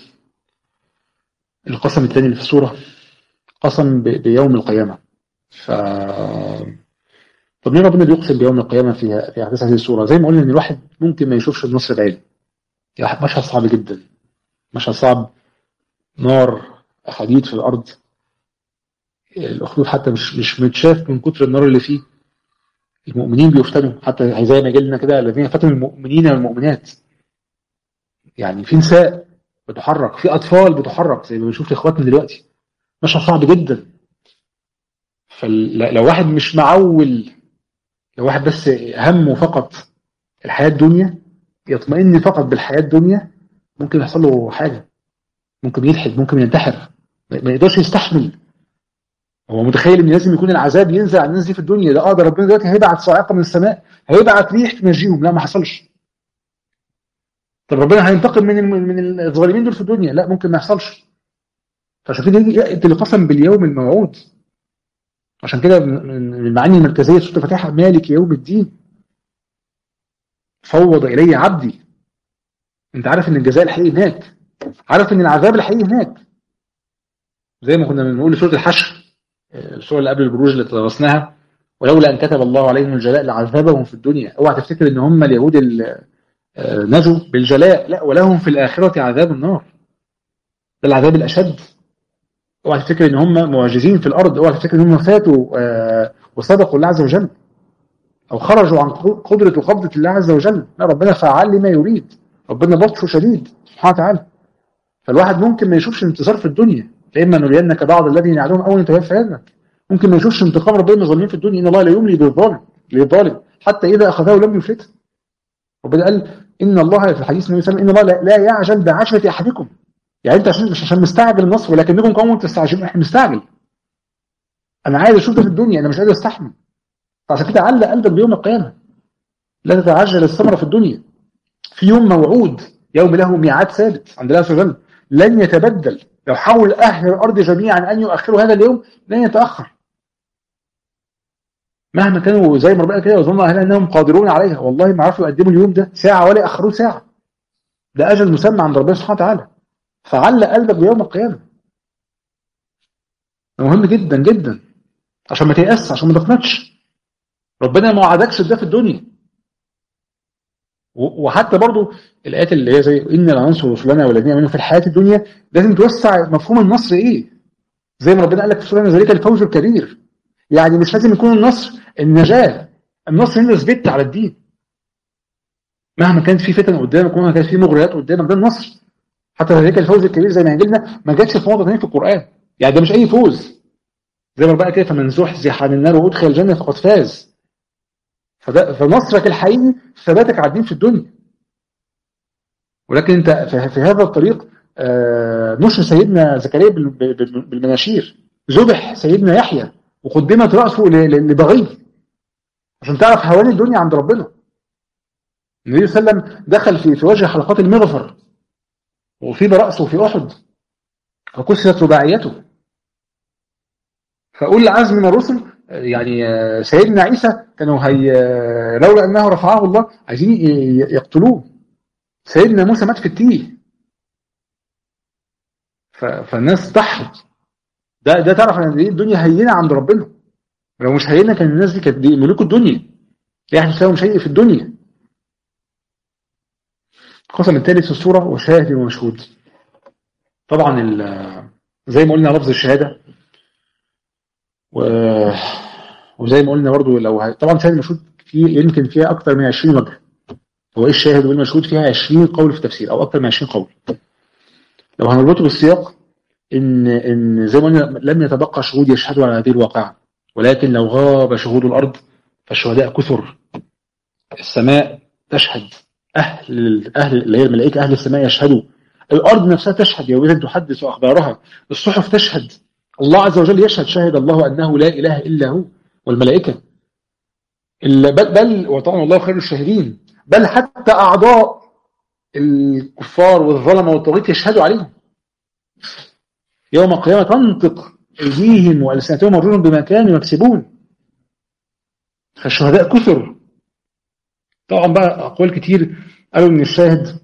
القسم الثاني اللي في السورة قسم بيوم القيامة ف طب ليه ربنا بيقسم بيوم القيامة في في أحداث هذه السورة؟ زي ما قلنا إن الواحد ممكن ما يشوفش النصر بعينه. يعني مشهد صعب جدا. مشهد صعب نار حديد في الأرض. الأخدود حتى مش مش متشاف من كتر النار اللي فيه. المؤمنين بيفتنوا حتى زي ما جالنا كده الذين فتنوا المؤمنين والمؤمنات. يعني في نساء بتحرك في اطفال بتحرك زي ما بنشوف اخواتنا دلوقتي مشهد صعب جدا فلو واحد مش معول لو واحد بس همه فقط الحياه الدنيا يطمئن فقط بالحياه الدنيا ممكن يحصل له حاجه ممكن يلحد ممكن ينتحر ما يقدرش يستحمل هو متخيل ان لازم يكون العذاب ينزل على الناس دي في الدنيا ده اه ده ربنا دلوقتي هيبعت صاعقه من السماء هيبعت ريح تنجيهم لا ما حصلش طب ربنا هينتقم من من الظالمين دول في الدنيا لا ممكن ما يحصلش فعشان كده ياتي القسم باليوم الموعود عشان كده من المعاني المركزيه في سوره الفاتحه مالك يوم الدين فوض الي عبدي انت عارف ان الجزاء الحقيقي هناك عارف ان العذاب الحقيقي هناك زي ما كنا بنقول سوره الحشر السوره اللي قبل البروج اللي درسناها ولولا ان كتب الله عليهم الجلاء لعذبهم في الدنيا اوعى تفتكر ان هم اليهود نجوا بالجلاء لا ولهم في الآخرة عذاب النار ده العذاب الأشد اوعى تفتكر ان هم معجزين في الارض اوعى تفتكر ان هم فاتوا آه وسبقوا الله عز وجل او خرجوا عن قدرة وقبضة الله عز وجل لا ربنا فعال لما يريد ربنا بطشه شديد سبحانه وتعالى فالواحد ممكن ما يشوفش انتصار في الدنيا فاما نرينك بعض الذي نعلمهم او نتوفينك ممكن ما يشوفش انتقام ربنا من الظالمين في الدنيا ان الله لا يملي بالظالم للظالم حتى اذا اخذه لم يفلته ربنا قال ان الله في الحديث النبي صلى الله عليه وسلم ان الله لا يعجل بعشرة احدكم يعني انت عشان مش عشان مستعجل النصر ولكنكم قوم تستعجلون احنا مستعجل انا عايز اشوف ده في الدنيا انا مش قادر استحمل فعشان كده علق قلبك بيوم القيامه لا تتعجل الثمره في الدنيا في يوم موعود يوم له ميعاد ثابت عند الله عز وجل لن يتبدل لو حاول اهل الارض جميعا ان يؤخروا هذا اليوم لن يتاخر مهما كانوا زي ما ربنا كده يظن اهلها انهم قادرون عليها والله ما عرفوا يقدموا اليوم ده ساعه ولا ياخروه ساعه ده اجل مسمى عند ربنا سبحانه وتعالى فعلق قلبك بيوم القيامه مهم جدا جدا عشان ما تيأس عشان ما تقنطش ربنا ما وعدكش ده في الدنيا وحتى برضو الايات اللي هي زي ان لننصر رسلنا والذين امنوا في الحياه الدنيا لازم توسع مفهوم النصر ايه زي ما ربنا قال لك في سوره ذلك الفوز الكبير يعني مش لازم يكون النصر النجاه النصر انت ثبت على الدين مهما كانت في فتن قدامك ومهما كانت في مغريات قدامك ده النصر حتى ذلك الفوز الكبير زي ما لنا ما جاتش في موضع ثاني في القران يعني ده مش اي فوز زي ما بقى كده فمن زحزح عن النار وادخل الجنه فقد فاز فده فنصرك الحقيقي ثباتك على الدين في الدنيا ولكن انت في هذا الطريق نشر سيدنا زكريا بالمناشير ذبح سيدنا يحيى وقدمت راسه لبغي عشان تعرف هوان الدنيا عند ربنا النبي صلى الله عليه وسلم دخل في في وجه حلقات المغفر وأصيب رأسه في أحد فكسرت رباعيته فأولي العزم من الرسل يعني سيدنا عيسى كانوا هي لولا أنه رفعه الله عايزين يقتلوه سيدنا موسى مات في التيه فالناس ضحت ده ده تعرف ان دي الدنيا هينه عند ربنا لو مش هينه كان الناس دي كانت دي ملوك الدنيا لا يحدث لهم شيء في الدنيا القسم الثالث في الصورة وشاهد ومشهود طبعا زي ما قلنا لفظ الشهادة و... وزي ما قلنا برضو لو ه... طبعا شاهد المشهود فيه يمكن فيها أكثر من 20 وجه هو إيه الشاهد والمشهود فيها 20 قول في التفسير أو أكثر من 20 قول لو هنربطه بالسياق إن إن زي ما قلنا لم يتبقى شهود يشهدوا على هذه الواقعة ولكن لو غاب شهود الأرض فالشهداء كثر السماء تشهد أهل أهل اللي هي الملائكة أهل السماء يشهدوا الأرض نفسها تشهد يومئذ تحدث أخبارها الصحف تشهد الله عز وجل يشهد شهد الله أنه لا إله إلا هو والملائكة بل, بل وطبعا الله خير الشاهدين بل حتى أعضاء الكفار والظلمة والطغية يشهدوا عليهم يوم القيامة تنطق أيديهم وألسنتهم مرجون بما كانوا يكسبون فالشهداء كثر طبعا بقى أقوال كتير قالوا إن الشاهد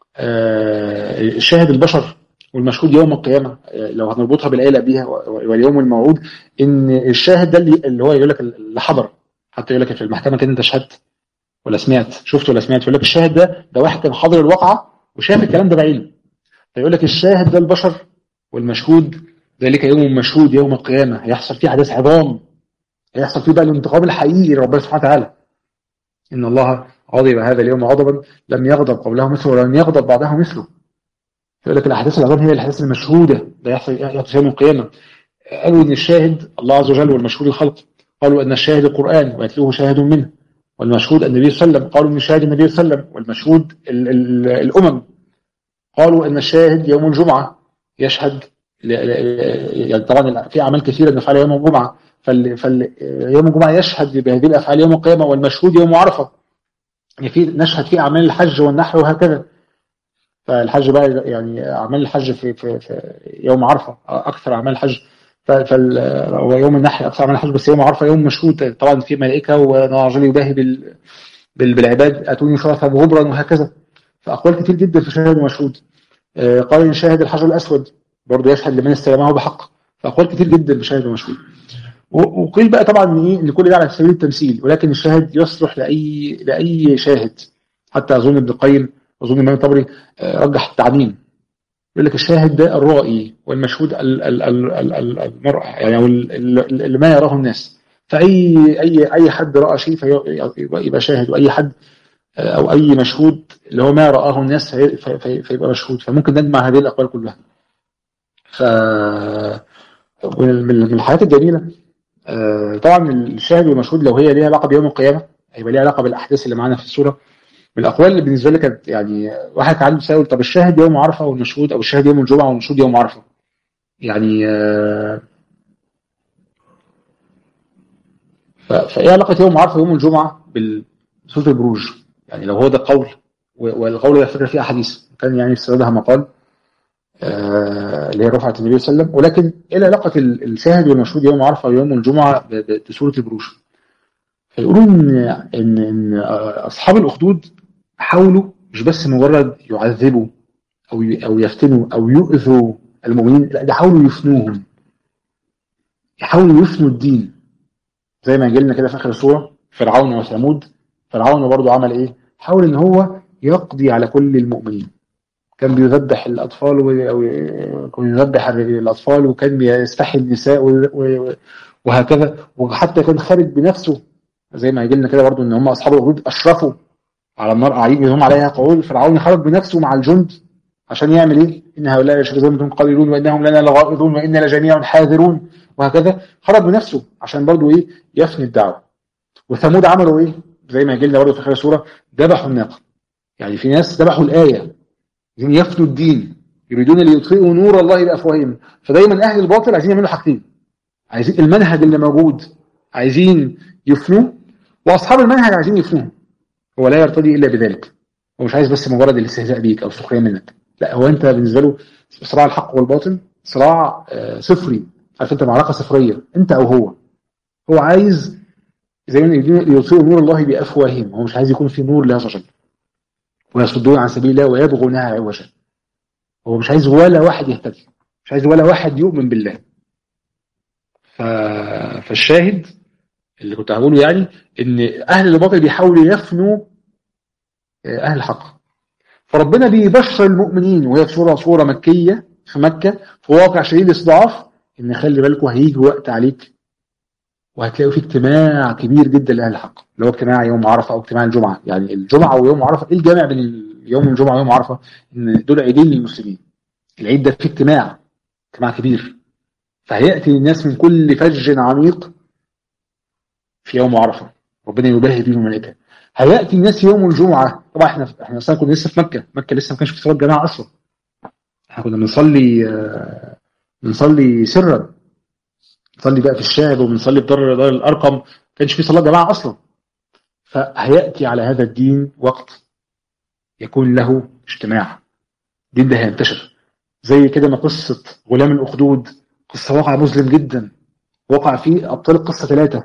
آه الشاهد البشر والمشهود يوم القيامة آه لو هنربطها بالآية اللي قبليها واليوم الموعود إن الشاهد ده اللي, اللي هو يقول لك اللي حضر حتى يقول لك في المحكمة كده أنت شهدت ولا سمعت شفت ولا سمعت يقول لك الشاهد ده ده واحد كان حاضر الواقعة وشاف الكلام ده بعينه فيقول لك الشاهد ده البشر والمشهود ذلك يوم مشهود يوم القيامة هيحصل فيه أحداث عظام هيحصل فيه بقى الانتقام الحقيقي لربنا سبحانه وتعالى إن الله غضب هذا اليوم غضبا لم يغضب قبله مثله ولم يغضب بعده مثله يقول لك الأحداث العظام هي الأحداث المشهودة ده يحصل يحصل يوم القيامة قالوا إن الشاهد الله عز وجل والمشهود الخلق قالوا أن الشاهد القرآن ويتلوه شاهد منه والمشهود النبي صلى الله عليه وسلم قالوا أن الشاهد النبي صلى الله عليه وسلم والمشهود ال ال الأمم قالوا أن الشاهد يوم الجمعة يشهد يعني طبعا في أعمال كثيرة نفعلها يوم الجمعة فال فال يوم الجمعة يشهد بهذه الأفعال يوم القيامة والمشهود يوم عرفة يعني في نشهد في أعمال الحج والنحر وهكذا فالحج بقى يعني أعمال الحج في, في, في يوم عرفة أكثر أعمال الحج فال هو يوم النحر أكثر أعمال الحج بس يوم عرفة يوم مشهود طبعا في ملائكة ونعجل يباهي بال بالعباد أتوني شرفا غبرا وهكذا فأقوال كتير جدا في شاهد ومشهود قال إن شاهد الحجر الأسود برضه يشهد لمن استلمه بحق فأقوال كتير جدا في شاهد ومشهود وقيل بقى طبعا ان ايه ان كل ده على سبيل التمثيل ولكن الشاهد يصلح لاي لاي شاهد حتى اظن ابن القيم اظن الامام الطبري رجح التعميم يقول لك الشاهد ده الرائي والمشهود المرء يعني او اللي ما يراه الناس فاي اي اي حد راى شيء فيبقى شاهد واي حد او اي مشهود اللي هو ما راه الناس فيبقى مشهود فممكن نجمع هذه الاقوال كلها ف من الحاجات الجميله طبعا الشاهد والمشهود لو هي ليها علاقه بيوم القيامه هيبقى ليها علاقه بالاحداث اللي معانا في السوره من الاقوال اللي بالنسبه لي كانت يعني واحد كان عنده تساؤل طب الشاهد يوم عرفه والمشهود او الشاهد يوم الجمعه والمشهود يوم عرفه يعني فايه علاقه يوم عرفه ويوم الجمعه بسوره البروج يعني لو هو ده القول والقول ده فكره فيه احاديث كان يعني استندها مقال اللي هي رفعت النبي صلى الله عليه وسلم ولكن ايه علاقه الشاهد والمشهود يوم عرفه ويوم الجمعه بسوره البروج فيقولوا ان ان ان اصحاب الاخدود حاولوا مش بس مجرد يعذبوا او او يفتنوا او يؤذوا المؤمنين لا ده حاولوا يفنوهم يحاولوا يفنوا الدين زي ما جالنا كده في اخر السوره فرعون وثمود فرعون برضه عمل ايه؟ حاول ان هو يقضي على كل المؤمنين كان بيذبح الأطفال ويذبح الأطفال وكان بيستحي النساء وهكذا وحتى كان خارج بنفسه زي ما يجي لنا كده برضه ان هم اصحاب الغدود اشرفوا على النار قاعدين هم عليها قعود فرعون خرج بنفسه مع الجند عشان يعمل ايه؟ ان هؤلاء يشركون قليلون وانهم لنا لغائظون وانا لجميع حاذرون وهكذا خرج بنفسه عشان برضه ايه؟ يفني الدعوه وثمود عملوا ايه؟ زي ما يجي لنا برضه في اخر السوره ذبحوا الناقه يعني في ناس ذبحوا الايه عايزين يفنوا الدين يريدون ليطفئوا نور الله بافواههم فدايما اهل الباطل عايزين يعملوا حاجتين عايزين المنهج اللي موجود عايزين يفنوه واصحاب المنهج عايزين يفنوه هو لا يرتضي الا بذلك هو مش عايز بس مجرد الاستهزاء بيك او السخريه منك لا هو انت بالنسبه له صراع الحق والباطل صراع صفري عارف انت معركه صفريه انت او هو هو عايز زي ما يطفئوا نور الله بافواههم هو مش عايز يكون في نور لهذا الرجل ويصدون عن سبيل الله ويبغونها عوجا هو مش عايز ولا واحد يهتدي مش عايز ولا واحد يؤمن بالله ف... فالشاهد اللي كنت هقوله يعني ان اهل الباطل بيحاولوا يفنوا اهل الحق فربنا بيبشر المؤمنين وهي صوره صوره مكيه في مكه في واقع شديد الاستضعاف ان خلي بالكم هيجي وقت عليك وهتلاقوا في اجتماع كبير جدا لاهل الحق اللي هو اجتماع يوم عرفه او اجتماع الجمعه يعني الجمعه ويوم عرفه ايه الجامع بين يوم الجمعه ويوم عرفه ان دول عيدين للمسلمين العيد ده فيه اجتماع اجتماع كبير فهياتي الناس من كل فج عميق في يوم عرفه ربنا يباهي بهم الملائكه هياتي الناس يوم الجمعه طبعا احنا احنا اصلا كنا لسه في مكه مكه لسه ما كانش في صلاه جماعه اصلا احنا كنا بنصلي بنصلي سرا نصلي بقى في الشعب وبنصلي في دار دار الارقم ما كانش في صلاه جماعه اصلا فهياتي على هذا الدين وقت يكون له اجتماع الدين ده هينتشر زي كده ما قصه غلام الاخدود قصه واقع مظلم جدا وقع فيه ابطال القصه ثلاثه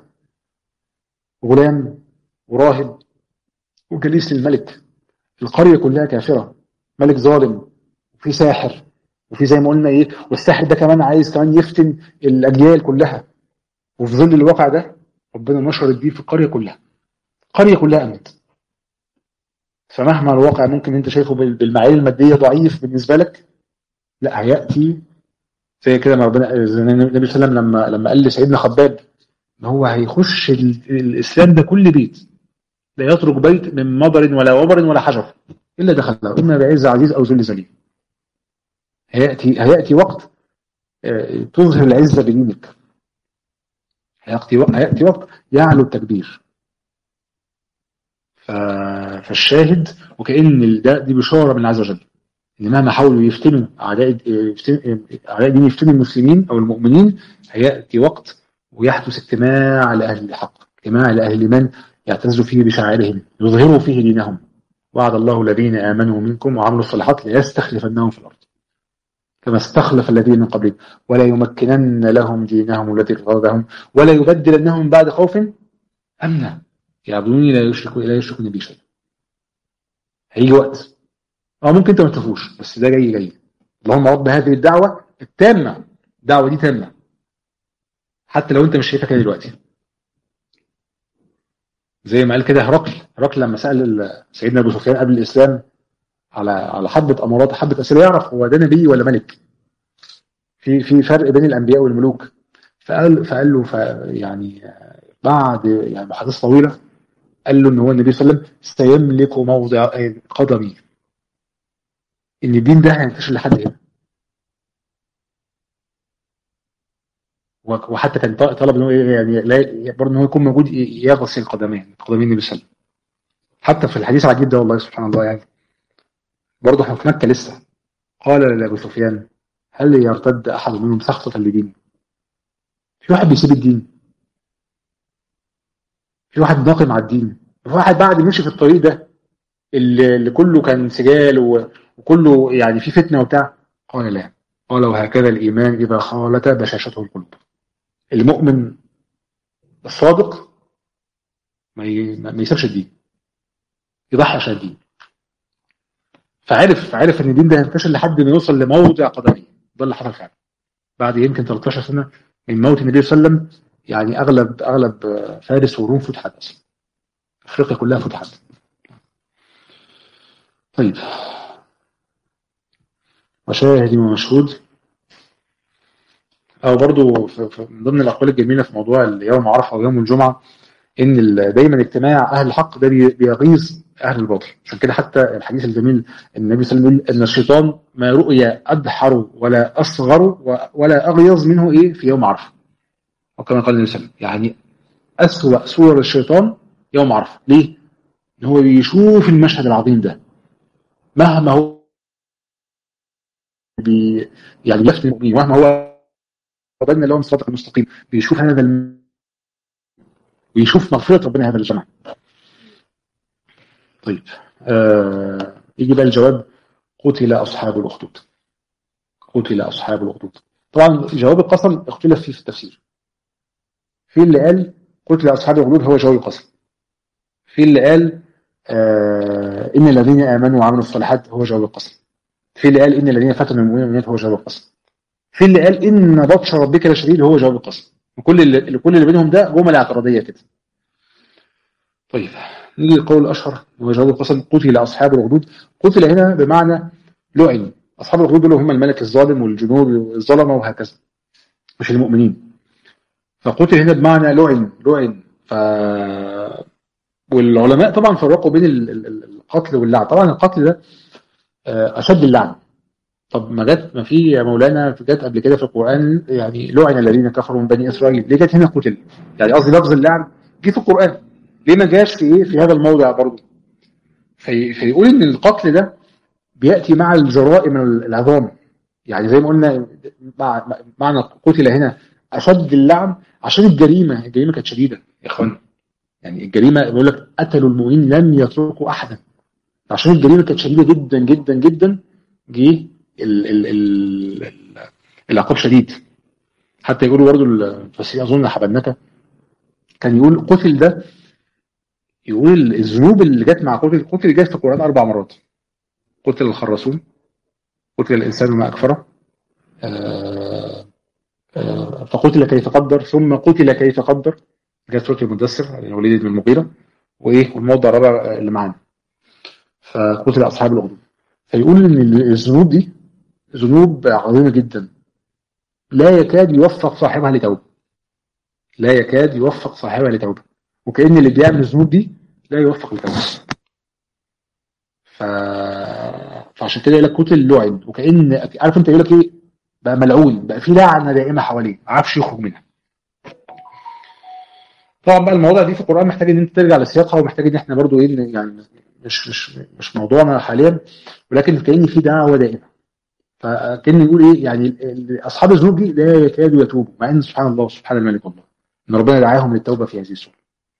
غلام وراهب وجليس للملك القريه كلها كافره ملك ظالم وفي ساحر وفي زي ما قلنا ايه والساحر ده كمان عايز كمان يفتن الاجيال كلها وفي ظل الواقع ده ربنا نشر الدين في القريه كلها القريه كلها امنت فمهما الواقع ممكن انت شايفه بالمعايير الماديه ضعيف بالنسبه لك لا هياتي زي كده ما ربنا النبي صلى الله عليه وسلم لما لما قال لسيدنا خباب ان هو هيخش الاسلام ده كل بيت لا يترك بيت من مضر ولا وبر ولا حجر الا دخله اما بعز عزيز او ذل ذليل هياتي هياتي وقت تظهر العزه بدينك هياتي وقت هياتي وقت يعلو التكبير فالشاهد وكأن ده دي بشارة من عز وجل ان مهما حاولوا يفتنوا اعداء اعداء الدين يفتنوا المسلمين او المؤمنين هياتي وقت ويحدث اجتماع لاهل الحق اجتماع لاهل الايمان يعتزوا فيه بشعائرهم يظهروا فيه دينهم وعد الله الذين امنوا منكم وعملوا الصالحات ليستخلفنهم في الارض كما استخلف الذين من قبلهم ولا يمكنن لهم دينهم الذي ارتضى لهم ولا يبدلنهم بعد خوف امنا يعبدوني لا يشركوا لا يشركون بي شيئا هيجي وقت اه ممكن انت ما تشوفوش بس ده جاي جاي اللهم رب هذه الدعوه التامه الدعوه دي تامه حتى لو انت مش شايفها كده دلوقتي زي ما قال كده هرقل هرقل لما سال سيدنا ابو سفيان قبل الاسلام على على حبه امارات حبه اسئله يعرف هو ده نبي ولا ملك في في فرق بين الانبياء والملوك فقال فقال له ف يعني بعد يعني محادثه طويله قال له ان هو النبي صلى الله عليه وسلم سيملك موضع قدمي ان الدين ده هينتشر لحد هنا وحتى كان طلب ان هو يعني لا برضه ان هو يكون موجود يغسل قدميه قدمين النبي صلى الله عليه وسلم حتى في الحديث العجيب ده والله سبحان الله يعني برضه احنا في مكه لسه قال لابو سفيان هل يرتد احد منهم سخطه لدينه في واحد بيسيب الدين في واحد ناقم على الدين في واحد بعد مشي في الطريق ده اللي, اللي كله كان سجال وكله يعني في فتنه وبتاع قال لا قال وهكذا الايمان اذا خالت بشاشته القلوب المؤمن الصادق ما ما يسيبش الدين يضحي عشان الدين فعرف عرف ان الدين ده هينتشر لحد ما يوصل لموضع قدميه ده اللي حصل فعلا بعد يمكن 13 سنه من موت النبي صلى الله عليه وسلم يعني اغلب اغلب فارس وروم فتحت اصلا افريقيا كلها فتحت طيب وشاهد ومشهود أو برضو في في- من ضمن الأقوال الجميلة في موضوع يوم عرفة ويوم الجمعة إن ال- دايما اجتماع أهل الحق ده بي- بيغيظ أهل الباطل عشان كده حتى الحديث الجميل النبي صلى الله عليه وسلم يقول إن الشيطان ما رؤي أدحر ولا أصغر و- ولا أغيظ منه إيه في يوم عرفة وكما قال النبي صلى الله عليه وسلم يعني أسوأ صور الشيطان يوم عرفة ليه؟ إن هو بيشوف المشهد العظيم ده مهما هو بي يعني يفتن المؤمنين مهما هو قبلنا لهم الصراط المستقيم بيشوف هذا الم... ويشوف مغفرة ربنا هذا الجمع طيب آه... يجي بقى الجواب قتل أصحاب الأخدود قتل أصحاب الأخدود طبعا جواب القسم اختلف فيه في التفسير في اللي قال قتل أصحاب الأخدود هو جواب القسم في اللي قال آه... إن الذين آمنوا وعملوا الصالحات هو جواب القسم في اللي قال إن الذين فتنوا المؤمنين والمؤمنات هو جواب القسم في اللي قال إن بطش ربك لشديد هو جواب القسم وكل اللي كل اللي بينهم ده جمل اعتراضية كده طيب نيجي للقول الأشهر هو جواب القسم قتل أصحاب الأخدود قتل هنا بمعنى لعن أصحاب الأخدود دول هم الملك الظالم والجنود والظلمة وهكذا مش المؤمنين فقتل هنا بمعنى لعن لعن ف والعلماء طبعا فرقوا بين ال- ال- ال- القتل واللعن طبعا القتل ده آه، أشد اللعن طب ما جت ما في يا مولانا في جت قبل كده في القرآن يعني لعن الذين كفروا من بني إسرائيل ليه جت هنا قتل يعني قصدي لفظ اللعن جه في القرآن ليه ما جاش في ايه في هذا الموضع برضه في فيقول ان القتل ده بياتي مع الجرائم العظام يعني زي ما قلنا مع معنى قتل هنا اشد اللعن عشان الجريمه الجريمه كانت شديده يا اخوان يعني الجريمه بيقول لك قتلوا المؤمنين لم يتركوا احدا عشان الجريمه كانت شديده جدا جدا جدا جه ال ال ال ال العقاب شديد حتى يقولوا برضه المفسرين اظن حبنكه كان يقول قتل ده يقول الذنوب اللي جت مع قتل قتل جت في القرآن أربع مرات قتل الخرسون قتل الإنسان ما أكفره آه، آه، فقتل كيف قدر ثم قتل كيف قدر جت سورة المدثر الوليد بن المغيرة وإيه والموضع الرابع اللي معانا فقتل أصحاب الأخدود فيقول إن الذنوب دي ذنوب عظيمة جدا لا يكاد يوفق صاحبها لتوبة لا يكاد يوفق صاحبها لتوبة وكأن اللي بيعمل الذنوب دي لا يوفق لتوبة ف... فعشان كده يقول لك قتل لعن وكأن عارف انت يقول لك ايه بقى ملعون بقى في لعنة دائمة حواليه ما عارفش يخرج منها طبعا بقى المواضيع دي في القرآن محتاج ان انت ترجع لسياقها ومحتاج ان احنا برضو ايه يعني مش مش مش موضوعنا حاليا ولكن كأن في دعوة دائمة فكأن يقول ايه يعني ال- ال- اصحاب الذنوب دي لا يكادوا يتوبوا مع ان سبحان الله سبحان الملك والله ان ربنا دعاهم للتوبة في هذه السورة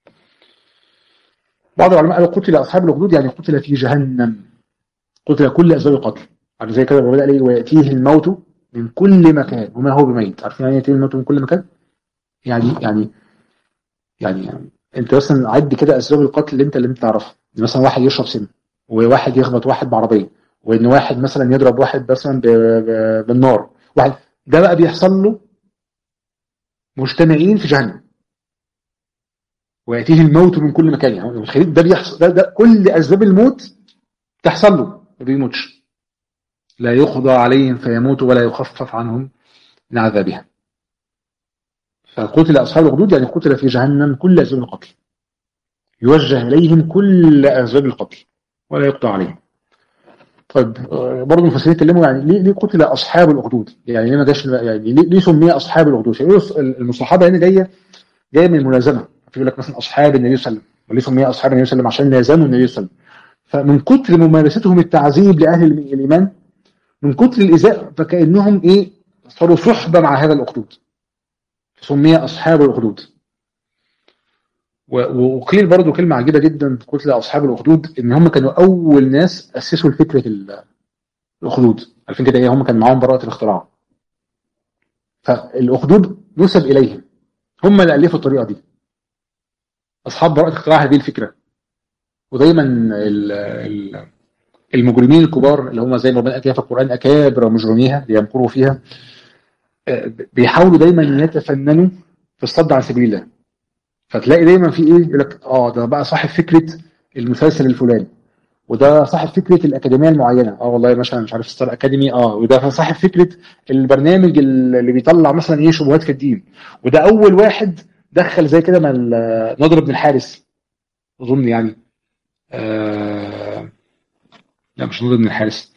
بعض العلماء قالوا قتل اصحاب الاخدود يعني قتل في جهنم قتل كل اسباب القتل يعني زي كده ربنا قال ايه وياتيه الموت من كل مكان وما هو بميت عارفين يعني ياتيه الموت من كل مكان يعني يعني يعني انت مثلا عد كده اسباب القتل اللي انت اللي انت تعرفها إن مثلا واحد يشرب سم وواحد يخبط واحد بعربيه وان واحد مثلا يضرب واحد مثلا ب- ب- بالنار واحد ده بقى بيحصل له مجتمعين في جهنم وياتيه الموت من كل مكان يعني الخليل ده بيحصل ده, ده كل اسباب الموت تحصل له ما بيموتش لا يقضى عليهم فيموتوا ولا يخفف عنهم من عذابها فقتل اصحاب الخدود يعني قتل في جهنم كل اسباب القتل يوجه اليهم كل اسباب القتل ولا يقضى عليهم طيب آه، برضه المفسرين اتكلموا يعني ليه ليه قتل اصحاب الاخدود؟ يعني ليه ما جاش يعني ليه, ليه سمي اصحاب الاخدود؟ يقولوا المصاحبه هنا جايه جايه من الملازمه يقول لك مثلا اصحاب النبي صلى الله عليه وسلم وليه سمي اصحاب النبي صلى الله عليه وسلم عشان لازموا النبي صلى الله عليه وسلم فمن كتر ممارستهم التعذيب لاهل الايمان من كتر الايذاء فكانهم ايه صاروا صحبه مع هذا الاخدود سمي اصحاب الاخدود و- وقيل برضو كلمة عجيبة جدا في كتلة أصحاب الأخدود إن هم كانوا أول ناس أسسوا الفكرة ال- الأخدود عارفين كده إيه هم كان معاهم براءة الاختراع فالأخدود نسب إليهم هم اللي ألفوا الطريقة دي أصحاب براءة الاختراع هذه الفكرة ودايما ال- ال- المجرمين الكبار اللي هم زي ما ربنا قال كده في القرآن أكابر مجرميها ليمكروا فيها آه، بيحاولوا دايما يتفننوا في الصد عن سبيل الله فتلاقي دايما في ايه يقول لك اه ده بقى صاحب فكره المسلسل الفلاني وده صاحب فكره الاكاديميه المعينه اه والله مثلا مش عارف ستار اكاديمي اه وده صاحب فكره البرنامج اللي بيطلع مثلا ايه شبهات في الدين وده اول واحد دخل زي كده مع نضر بن الحارس اظن يعني آه لا مش نضر بن الحارس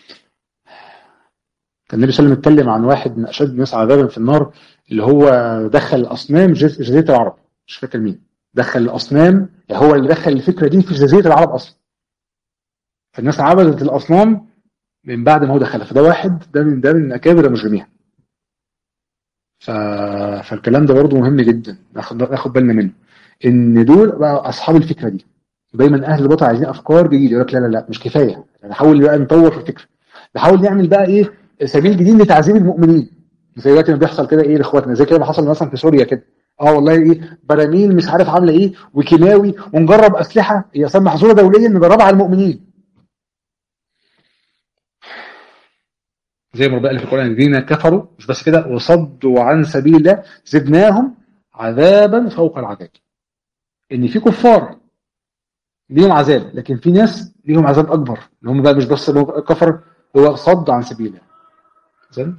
كان النبي صلى الله عليه وسلم اتكلم عن واحد من اشد الناس عذابا في النار اللي هو دخل الاصنام جزيره العرب مش فاكر مين دخل الاصنام يعني هو اللي دخل الفكره دي في جزيره العرب اصلا فالناس عبدت الاصنام من بعد ما هو دخلها فده واحد ده من ده من اكابر مجرميها ف... فالكلام ده برضه مهم جدا ناخد ناخد بالنا منه ان دول بقى اصحاب الفكره دي دايما اهل البطل عايزين افكار جديده يقول لك لا لا لا مش كفايه نحاول بقى نطور في الفكره نحاول نعمل بقى ايه سبيل جديد لتعذيب المؤمنين زي دلوقتي ما بيحصل كده ايه لاخواتنا زي كده ما حصل مثلا في سوريا كده اه والله ايه براميل مش عارف عامله ايه وكيماوي ونجرب اسلحه هي اصلا محظوره دوليا نجربها على المؤمنين زي ما ربنا قال في القران الذين كفروا مش بس كده وصدوا عن سبيل الله زدناهم عذابا فوق العذاب ان في كفار ليهم عذاب لكن في ناس ليهم عذاب اكبر اللي هم بقى مش بس كفر هو صد عن سبيل الله زين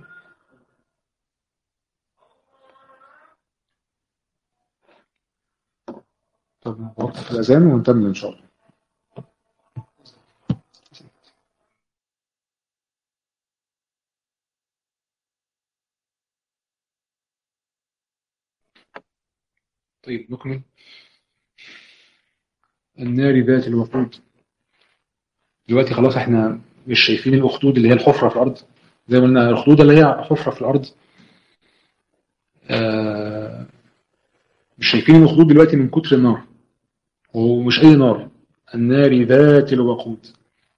طب نوقف الاذان ونكمل ان شاء الله طيب نكمل النار ذات الوقود دلوقتي خلاص احنا مش شايفين الاخدود اللي هي الحفره في الارض زي ما قلنا الاخدود اللي هي حفره في الارض آه مش شايفين الاخدود دلوقتي من كتر النار ومش اي نار النار ذات الوقود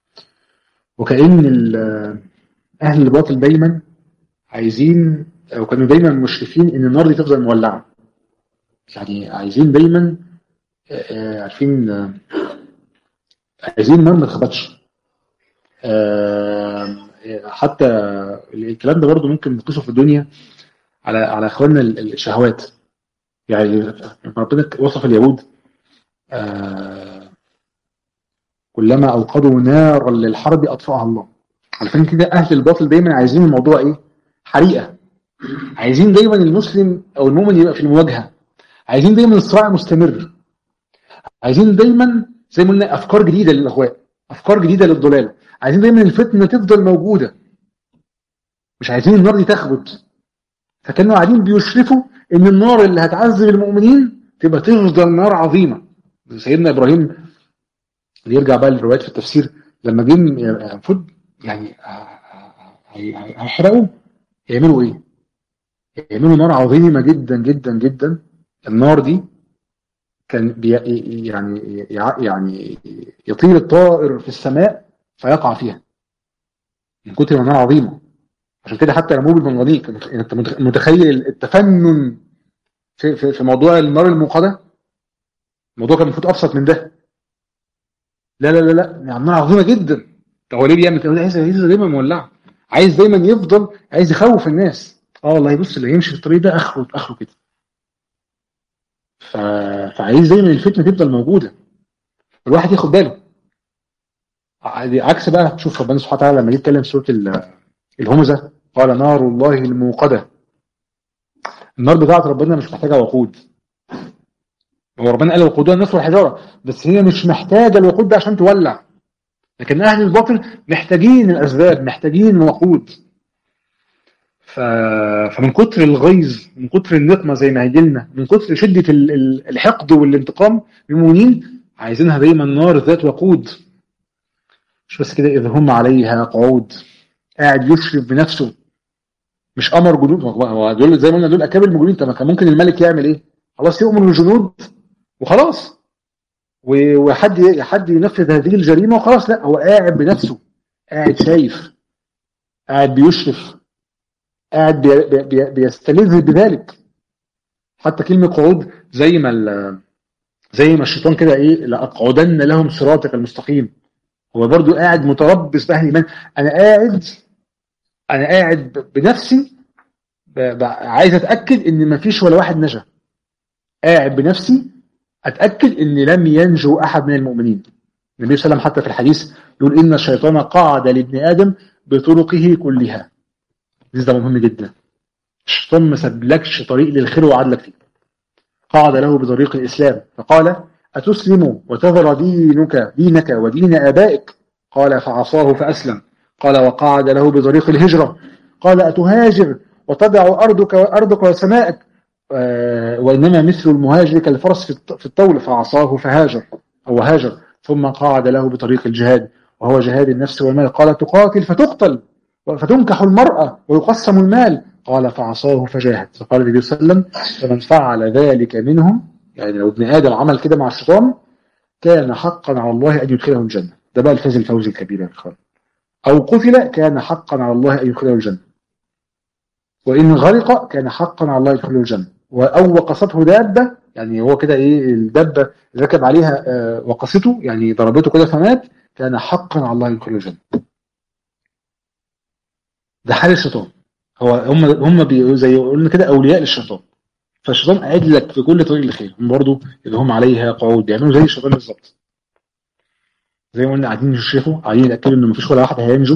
وكأن اهل الباطل دايما عايزين او كانوا دايما مشرفين ان النار دي تفضل مولعه يعني عايزين دايما آه عارفين آه عايزين النار ما تخبطش آه حتى الكلام ده برضو ممكن نقيسه في الدنيا على على اخواننا الشهوات يعني ربنا وصف اليهود كلما اوقدوا نارا للحرب اطفاها الله عارفين كده اهل الباطل دايما عايزين الموضوع ايه حريقه عايزين دايما المسلم او المؤمن يبقى في المواجهه عايزين دايما الصراع مستمر عايزين دايما زي ما قلنا افكار جديده للاهواء افكار جديده للضلال عايزين دايما الفتنه تفضل موجوده مش عايزين النار دي تخبط فكانوا قاعدين بيشرفوا ان النار اللي هتعذب المؤمنين تبقى تفضل نار عظيمه سيدنا ابراهيم اللي يرجع بقى للروايات في التفسير لما جه المفروض يعني هيحرقوا يعملوا ايه؟ يعملوا نار عظيمه جدا جدا جدا النار دي كان بي يعني يعني يطير الطائر في السماء فيقع فيها من كتر ما النار عظيمه عشان كده حتى رموه بالمنغنيق انت متخيل التفنن في, في, في موضوع النار الموقده الموضوع كان المفروض ابسط من ده لا لا لا لا يعني النار عظيمه جدا طب هو ليه بيعمل كده عايز عايز دايما مولعه عايز دايما يفضل عايز يخوف الناس اه والله بص اللي يمشي في الطريق ده اخره اخره كده ف... فعايز دايما الفتنه تفضل موجوده الواحد ياخد باله عكس بقى شوف ربنا سبحانه وتعالى لما جه يتكلم في سوره الهمزه قال نار الله الموقده النار بتاعت ربنا مش محتاجه وقود هو ربنا قال وقودها الناس والحجاره بس هي مش محتاجه الوقود ده عشان تولع لكن اهل الباطل محتاجين الاسباب محتاجين الوقود ف... فمن كتر الغيظ من كتر النقمه زي ما هيجي لنا من كتر شده الحقد والانتقام المؤمنين عايزينها دايما نار ذات وقود مش بس كده اذا هم عليها قعود قاعد يشرف بنفسه مش امر جنود هو دول زي ما قلنا دول اكابر المجرمين طب كان ممكن الملك يعمل ايه؟ خلاص يؤمر الجنود وخلاص وحد حد ينفذ هذه الجريمه وخلاص لا هو قاعد بنفسه قاعد شايف قاعد بيشرف قاعد بي بي بيستلذ بذلك حتى كلمه قعود زي ما زي ما الشيطان كده ايه لاقعدن لهم صراطك المستقيم هو برضو قاعد متربص باهل الايمان انا قاعد انا قاعد بنفسي عايز اتاكد ان مفيش ولا واحد نجا قاعد بنفسي اتاكد ان لم ينجو احد من المؤمنين النبي صلى الله عليه وسلم حتى في الحديث يقول إن الشيطان قعد لابن آدم بطرقه كلها ده مهم جدا الشيطان ما سبلكش طريق للخير وقعد لك فيه قعد له بطريق الإسلام فقال أتسلم وتذر دينك دينك ودين آبائك قال فعصاه فأسلم قال وقعد له بطريق الهجرة قال أتهاجر وتدع أرضك وأرضك وسمائك آه وإنما مثل المهاجر كالفرس في الطول فعصاه فهاجر أو هاجر ثم قعد له بطريق الجهاد وهو جهاد النفس والمال قال تقاتل فتقتل فتنكح المرأة ويقسم المال قال فعصاه فجاهد فقال النبي صلى الله عليه وسلم فمن فعل ذلك منهم يعني لو ابن آدم عمل كده مع الشيطان كان حقا على الله أن يدخله الجنة ده بقى الفوز الفوز الكبير يا إخوان أو قتل كان حقا على الله أن يدخله الجنة وإن غرق كان حقا على الله يدخله الجنة أو وقصته دابة يعني هو كده إيه الدابة ركب عليها آه وقصته يعني ضربته كده فمات كان حقا على الله يدخله الجنة ده حال الشيطان هو هم هم بي زي قلنا كده اولياء للشيطان فالشيطان قاعد لك في كل طريق الخير هم برضه اللي هم عليها قعود بيعملوا زي الشيطان بالظبط زي ما قلنا قاعدين يشرفوا قاعدين يتاكدوا ان مفيش ولا واحد هينجو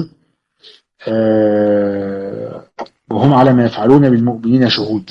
آه وهم على ما يفعلون بالمؤمنين شهود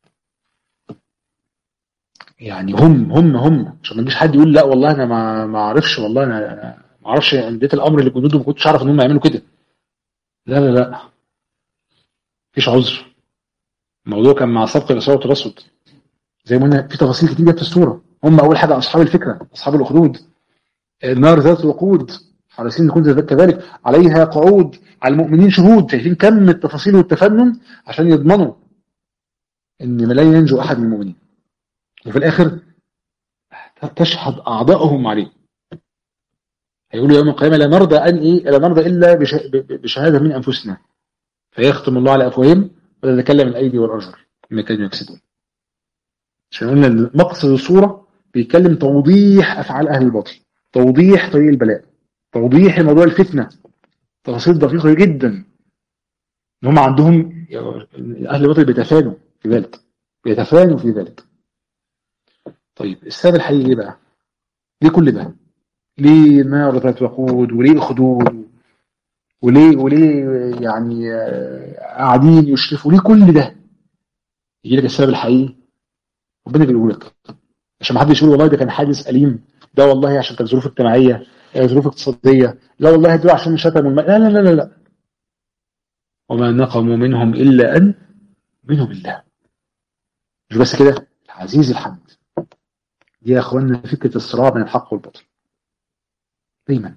يعني هم هم هم عشان ما يجيش حد يقول لا والله انا ما ما اعرفش والله انا ما اعرفش اديت الامر للجنود وما كنتش اعرف ان هم يعملوا كده لا لا لا مفيش عذر الموضوع كان مع سبق الإصرار والترصد زي ما قلنا في تفاصيل كتير جت في الصورة هم أول حاجة أصحاب الفكرة أصحاب الأخدود النار ذات الوقود حريصين نكون كذلك عليها قعود على المؤمنين شهود شايفين كم التفاصيل والتفنن عشان يضمنوا ان لا ينجو احد من المؤمنين وفي الاخر تشهد اعضائهم عليه هيقولوا يوم القيامه لا نرضى ان ايه لا نرضى الا بشهاده من انفسنا فيختم الله على افواههم ولا يتكلم الايدي والارجل بما كانوا يكسبون عشان قلنا مقصد الصوره بيتكلم توضيح افعال اهل الباطل توضيح طريق البلاء توضيح موضوع الفتنه تفاصيل دقيقه جدا ان هم عندهم اهل الباطل بيتفانوا في ذلك بيتفانوا في ذلك طيب السبب الحقيقي ايه بقى؟ ليه كل ده؟ ليه نار ذات وقود وليه خدود وليه وليه يعني قاعدين يشرفوا ليه كل ده يجي لك السبب الحقيقي ربنا بيقول لك عشان ما حدش يقول والله ده كان حادث أليم ده والله عشان كانت ظروف اجتماعية ظروف اقتصادية لا والله دول عشان شتموا الم... لا لا لا لا لا وما نقموا منهم إلا أن منهم بالله مش بس كده العزيز الحمد دي يا اخوانا فكرة الصراع بين الحق والباطل دايما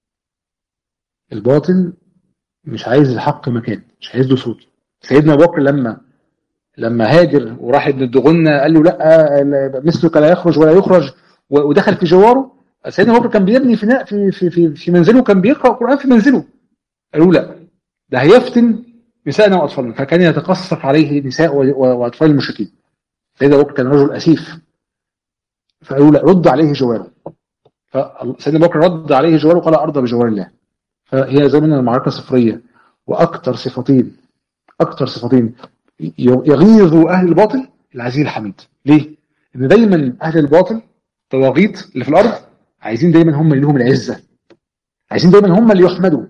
الباطل مش عايز الحق مكان مش عايز له صوت سيدنا ابو بكر لما لما هاجر وراح ابن الدغنة قال له لا مثلك لا يخرج ولا يخرج ودخل في جواره سيدنا ابو بكر كان بيبني فناء في في في, في منزله كان بيقرا القران في منزله قالوا لا ده هيفتن نسائنا واطفالنا فكان يتقصف عليه نساء واطفال المشركين سيدنا ابو بكر كان رجل اسيف فقالوا لا رد عليه جواره فسيدنا ابو بكر رد عليه جواره وقال ارضى بجوار الله فهي زي ما المعركة صفرية وأكثر صفتين أكثر صفتين يغيظ أهل الباطل العزيز الحميد ليه؟ إن دايما أهل الباطل طواغيت اللي في الأرض عايزين دايما هم اللي لهم العزة عايزين دايما هم اللي يحمدوا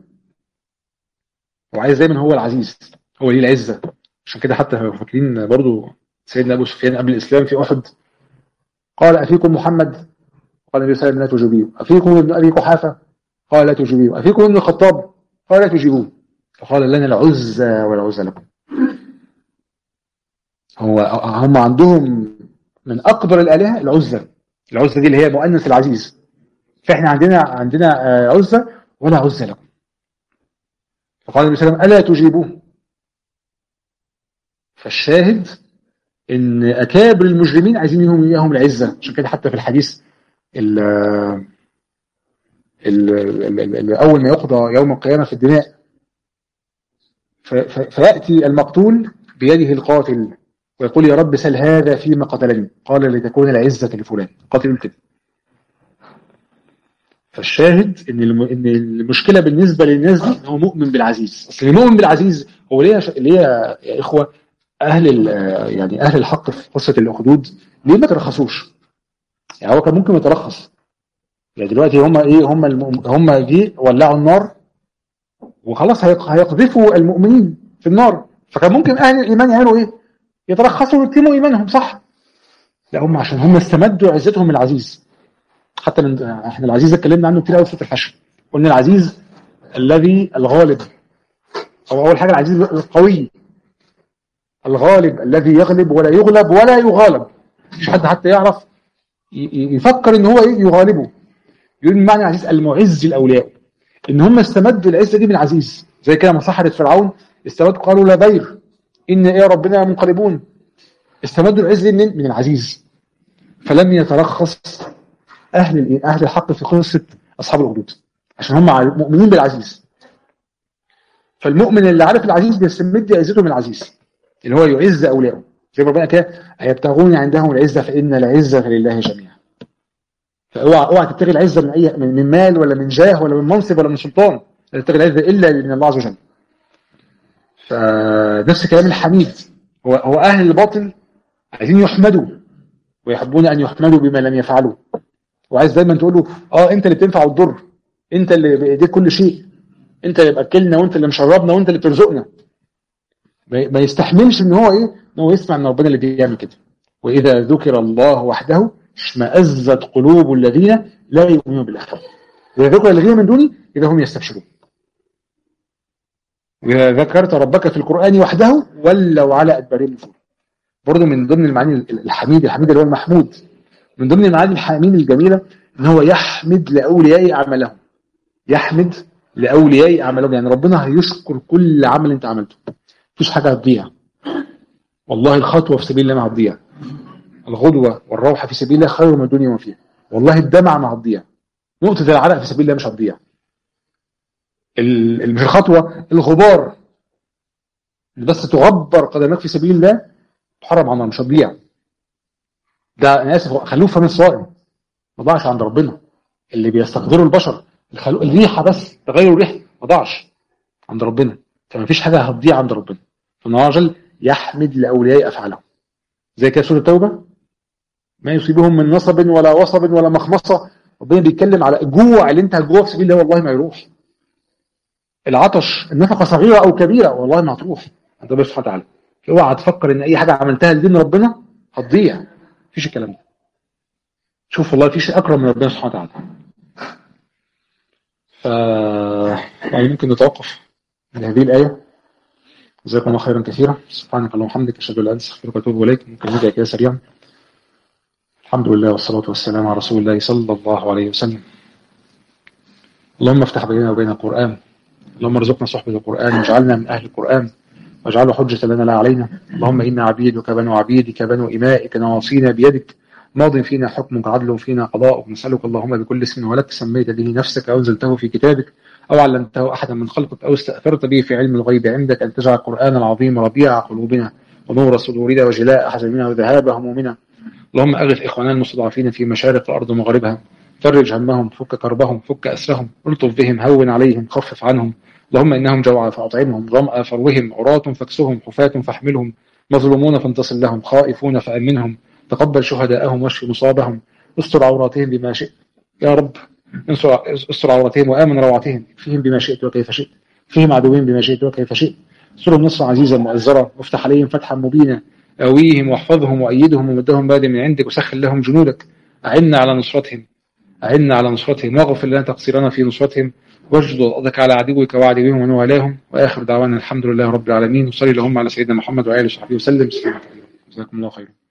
وعايز دايما هو العزيز هو ليه العزة عشان كده حتى فاكرين برضو سيدنا أبو سفيان قبل الإسلام في أحد قال أفيكم محمد قال النبي صلى الله عليه وسلم لا تجيبيه أفيكم ابن أبي قحافة قال لا تجيبوه أفيكم ابن الخطاب قال لا تجيبوه فقال لنا العزة والعزة لكم هو هم عندهم من أكبر الآلهة العزة العزة دي اللي هي مؤنث العزيز فإحنا عندنا عندنا عزة ولا عزة لكم فقال النبي صلى الله عليه وسلم ألا تجيبوه فالشاهد ان اكابر المجرمين عايزين منهم اياهم العزه عشان كده حتى في الحديث ال ال اول ما يقضى يوم القيامه في الدماء فياتي المقتول بيده القاتل ويقول يا رب سل هذا فيما قتلني قال لتكون العزه لفلان قاتل كده فالشاهد ان ان المشكله بالنسبه للناس دي هو مؤمن بالعزيز اصل المؤمن بالعزيز هو ليه ليه يا اخوه اهل يعني اهل الحق في قصه الاخدود ليه ما ترخصوش يعني هو كان ممكن يترخص يعني دلوقتي هم ايه هم الم... هم جه ولعوا النار وخلاص هيق- هيقذفوا المؤمنين في النار فكان ممكن اهل الايمان يعملوا ايه؟ يترخصوا ويتموا ايمانهم صح؟ لا هم عشان هم استمدوا عزتهم من العزيز حتى من احنا العزيز ده اتكلمنا عنه كتير قوي في سوره الحشر قلنا العزيز الذي الغالب او اول حاجه العزيز القوي الغالب الذي يغلب ولا يغلب ولا يغالب مش حد حتى يعرف ي- ي- يفكر ان هو ايه يغالبه يقول من معنى العزيز المعز الاولياء ان هم استمدوا العزه دي من العزيز زي كده ما سحرت فرعون استمدوا قالوا لا ضير ان ايه ربنا منقلبون استمدوا العزه دي منين؟ من العزيز فلم يترخص اهل الإيه؟ اهل الحق في قصه اصحاب الاخدود عشان هم عارف- مؤمنين بالعزيز فالمؤمن اللي عارف العزيز بيستمد عزته من العزيز اللي هو يعز اولياءه زي ما ربنا كده هيبتغون عندهم العزه فان العزه لله جميعا فاوعى اوعى تبتغي العزه من اي من من مال ولا من جاه ولا من منصب ولا من سلطان لا تبتغي العزه الا من الله عز وجل فنفس كلام الحميد هو هو اهل الباطل عايزين يحمدوا ويحبون ان يحمدوا بما لم يفعلوا وعايز دايما تقول له اه انت اللي بتنفع وتضر انت اللي بايديك كل شيء انت اللي باكلنا وانت اللي مشربنا وانت اللي بترزقنا ما ما يستحملش ان هو ايه ان هو يسمع ان ربنا اللي بيعمل كده واذا ذكر الله وحده اشمئزت قلوب الذين لا يؤمنون بالاخره واذا ذكر الذين من دونه اذا هم يستبشرون واذا ذكرت ربك في القران وحده ولوا على ادبارهم نفورا برضه من ضمن المعاني الحميد الحميد اللي هو المحمود من ضمن المعاني الحميد الجميله ان هو يحمد لاولياء اعمالهم يحمد لاولياء اعمالهم يعني ربنا هيشكر كل عمل انت عملته مفيش حاجه هتضيع والله الخطوه في سبيل الله ما هتضيع الغدوه والروحه في سبيل الله خير من الدنيا وما فيها والله الدمعه ما هتضيع نقطه العرق في سبيل الله مش هتضيع ال- ال- مش الخطوه الغبار اللي بس تغبر قدمك في سبيل الله تحرم عنها مش هتضيع ده انا اسف خلوه فم الصائم ما ضاعش عند ربنا اللي بيستقدروا البشر الخلو... الريحه بس تغير الريحه ما ضاعش عند ربنا فما فيش حاجه هتضيع عند ربنا فالله عز وجل يحمد لاولياء افعالهم زي كده سوره التوبه ما يصيبهم من نصب ولا وصب ولا مخمصه ربنا بيتكلم على الجوع اللي انت هتجوع في سبيل الله والله ما يروح العطش النفقه صغيره او كبيره والله ما هتروح عند ربنا سبحانه وتعالى اوعى تفكر ان اي حاجه عملتها لدين ربنا هتضيع مفيش الكلام ده شوف والله مفيش اكرم من ربنا سبحانه وتعالى ف يعني ممكن نتوقف عند هذه الايه جزاكم الله خيرا كثيرا سبحانك اللهم وبحمدك اشهد ان لا اله الا انت استغفرك واتوب اليك ممكن نرجع كده سريعا الحمد لله والصلاه والسلام على رسول الله صلى الله عليه وسلم اللهم افتح بيننا وبين القران اللهم ارزقنا صحبه القران واجعلنا من اهل القران واجعله حجة لنا لا علينا اللهم إنا عبيدك بنو عبيدك بنو إمائك نواصينا بيدك ماض فينا حكمك عدل فينا قضاءك نسألك اللهم بكل اسم ولك سميت به نفسك أو أنزلته في كتابك أو علمته أحدا من خلقك أو استأثرت به في علم الغيب عندك أن تجعل القرآن العظيم ربيع قلوبنا ونور صدورنا وجلاء أحزاننا وذهاب همومنا اللهم أغث إخواننا المستضعفين في مشارق الأرض ومغاربها فرج همهم فك كربهم فك أسرهم الطف بهم هون عليهم خفف عنهم اللهم إنهم جوعى فأطعمهم ظمأ فروهم عراة فاكسهم حفاة فاحملهم مظلومون فانتصر لهم خائفون فأمنهم تقبل شهداءهم واشف مصابهم استر عوراتهم بما شئت يا رب انصر استر عوراتهم وآمن روعتهم فيهم بما شئت وكيف شئت فيهم عدوين بما شئت وكيف شئت انصرهم نصرا عزيزا مؤزرا وافتح عليهم فتحا مبينا أويهم واحفظهم وأيدهم ومدهم باد من عندك وسخر لهم جنودك أعنا على نصرتهم أعنا على نصرتهم واغفر لنا تقصيرنا في نصرتهم واجد وضعك على عدوك وعدوهم ومن والاهم واخر دعوانا الحمد لله رب العالمين وصلي اللهم على سيدنا محمد وعلى اله وصحبه وسلم جزاكم الله خيرا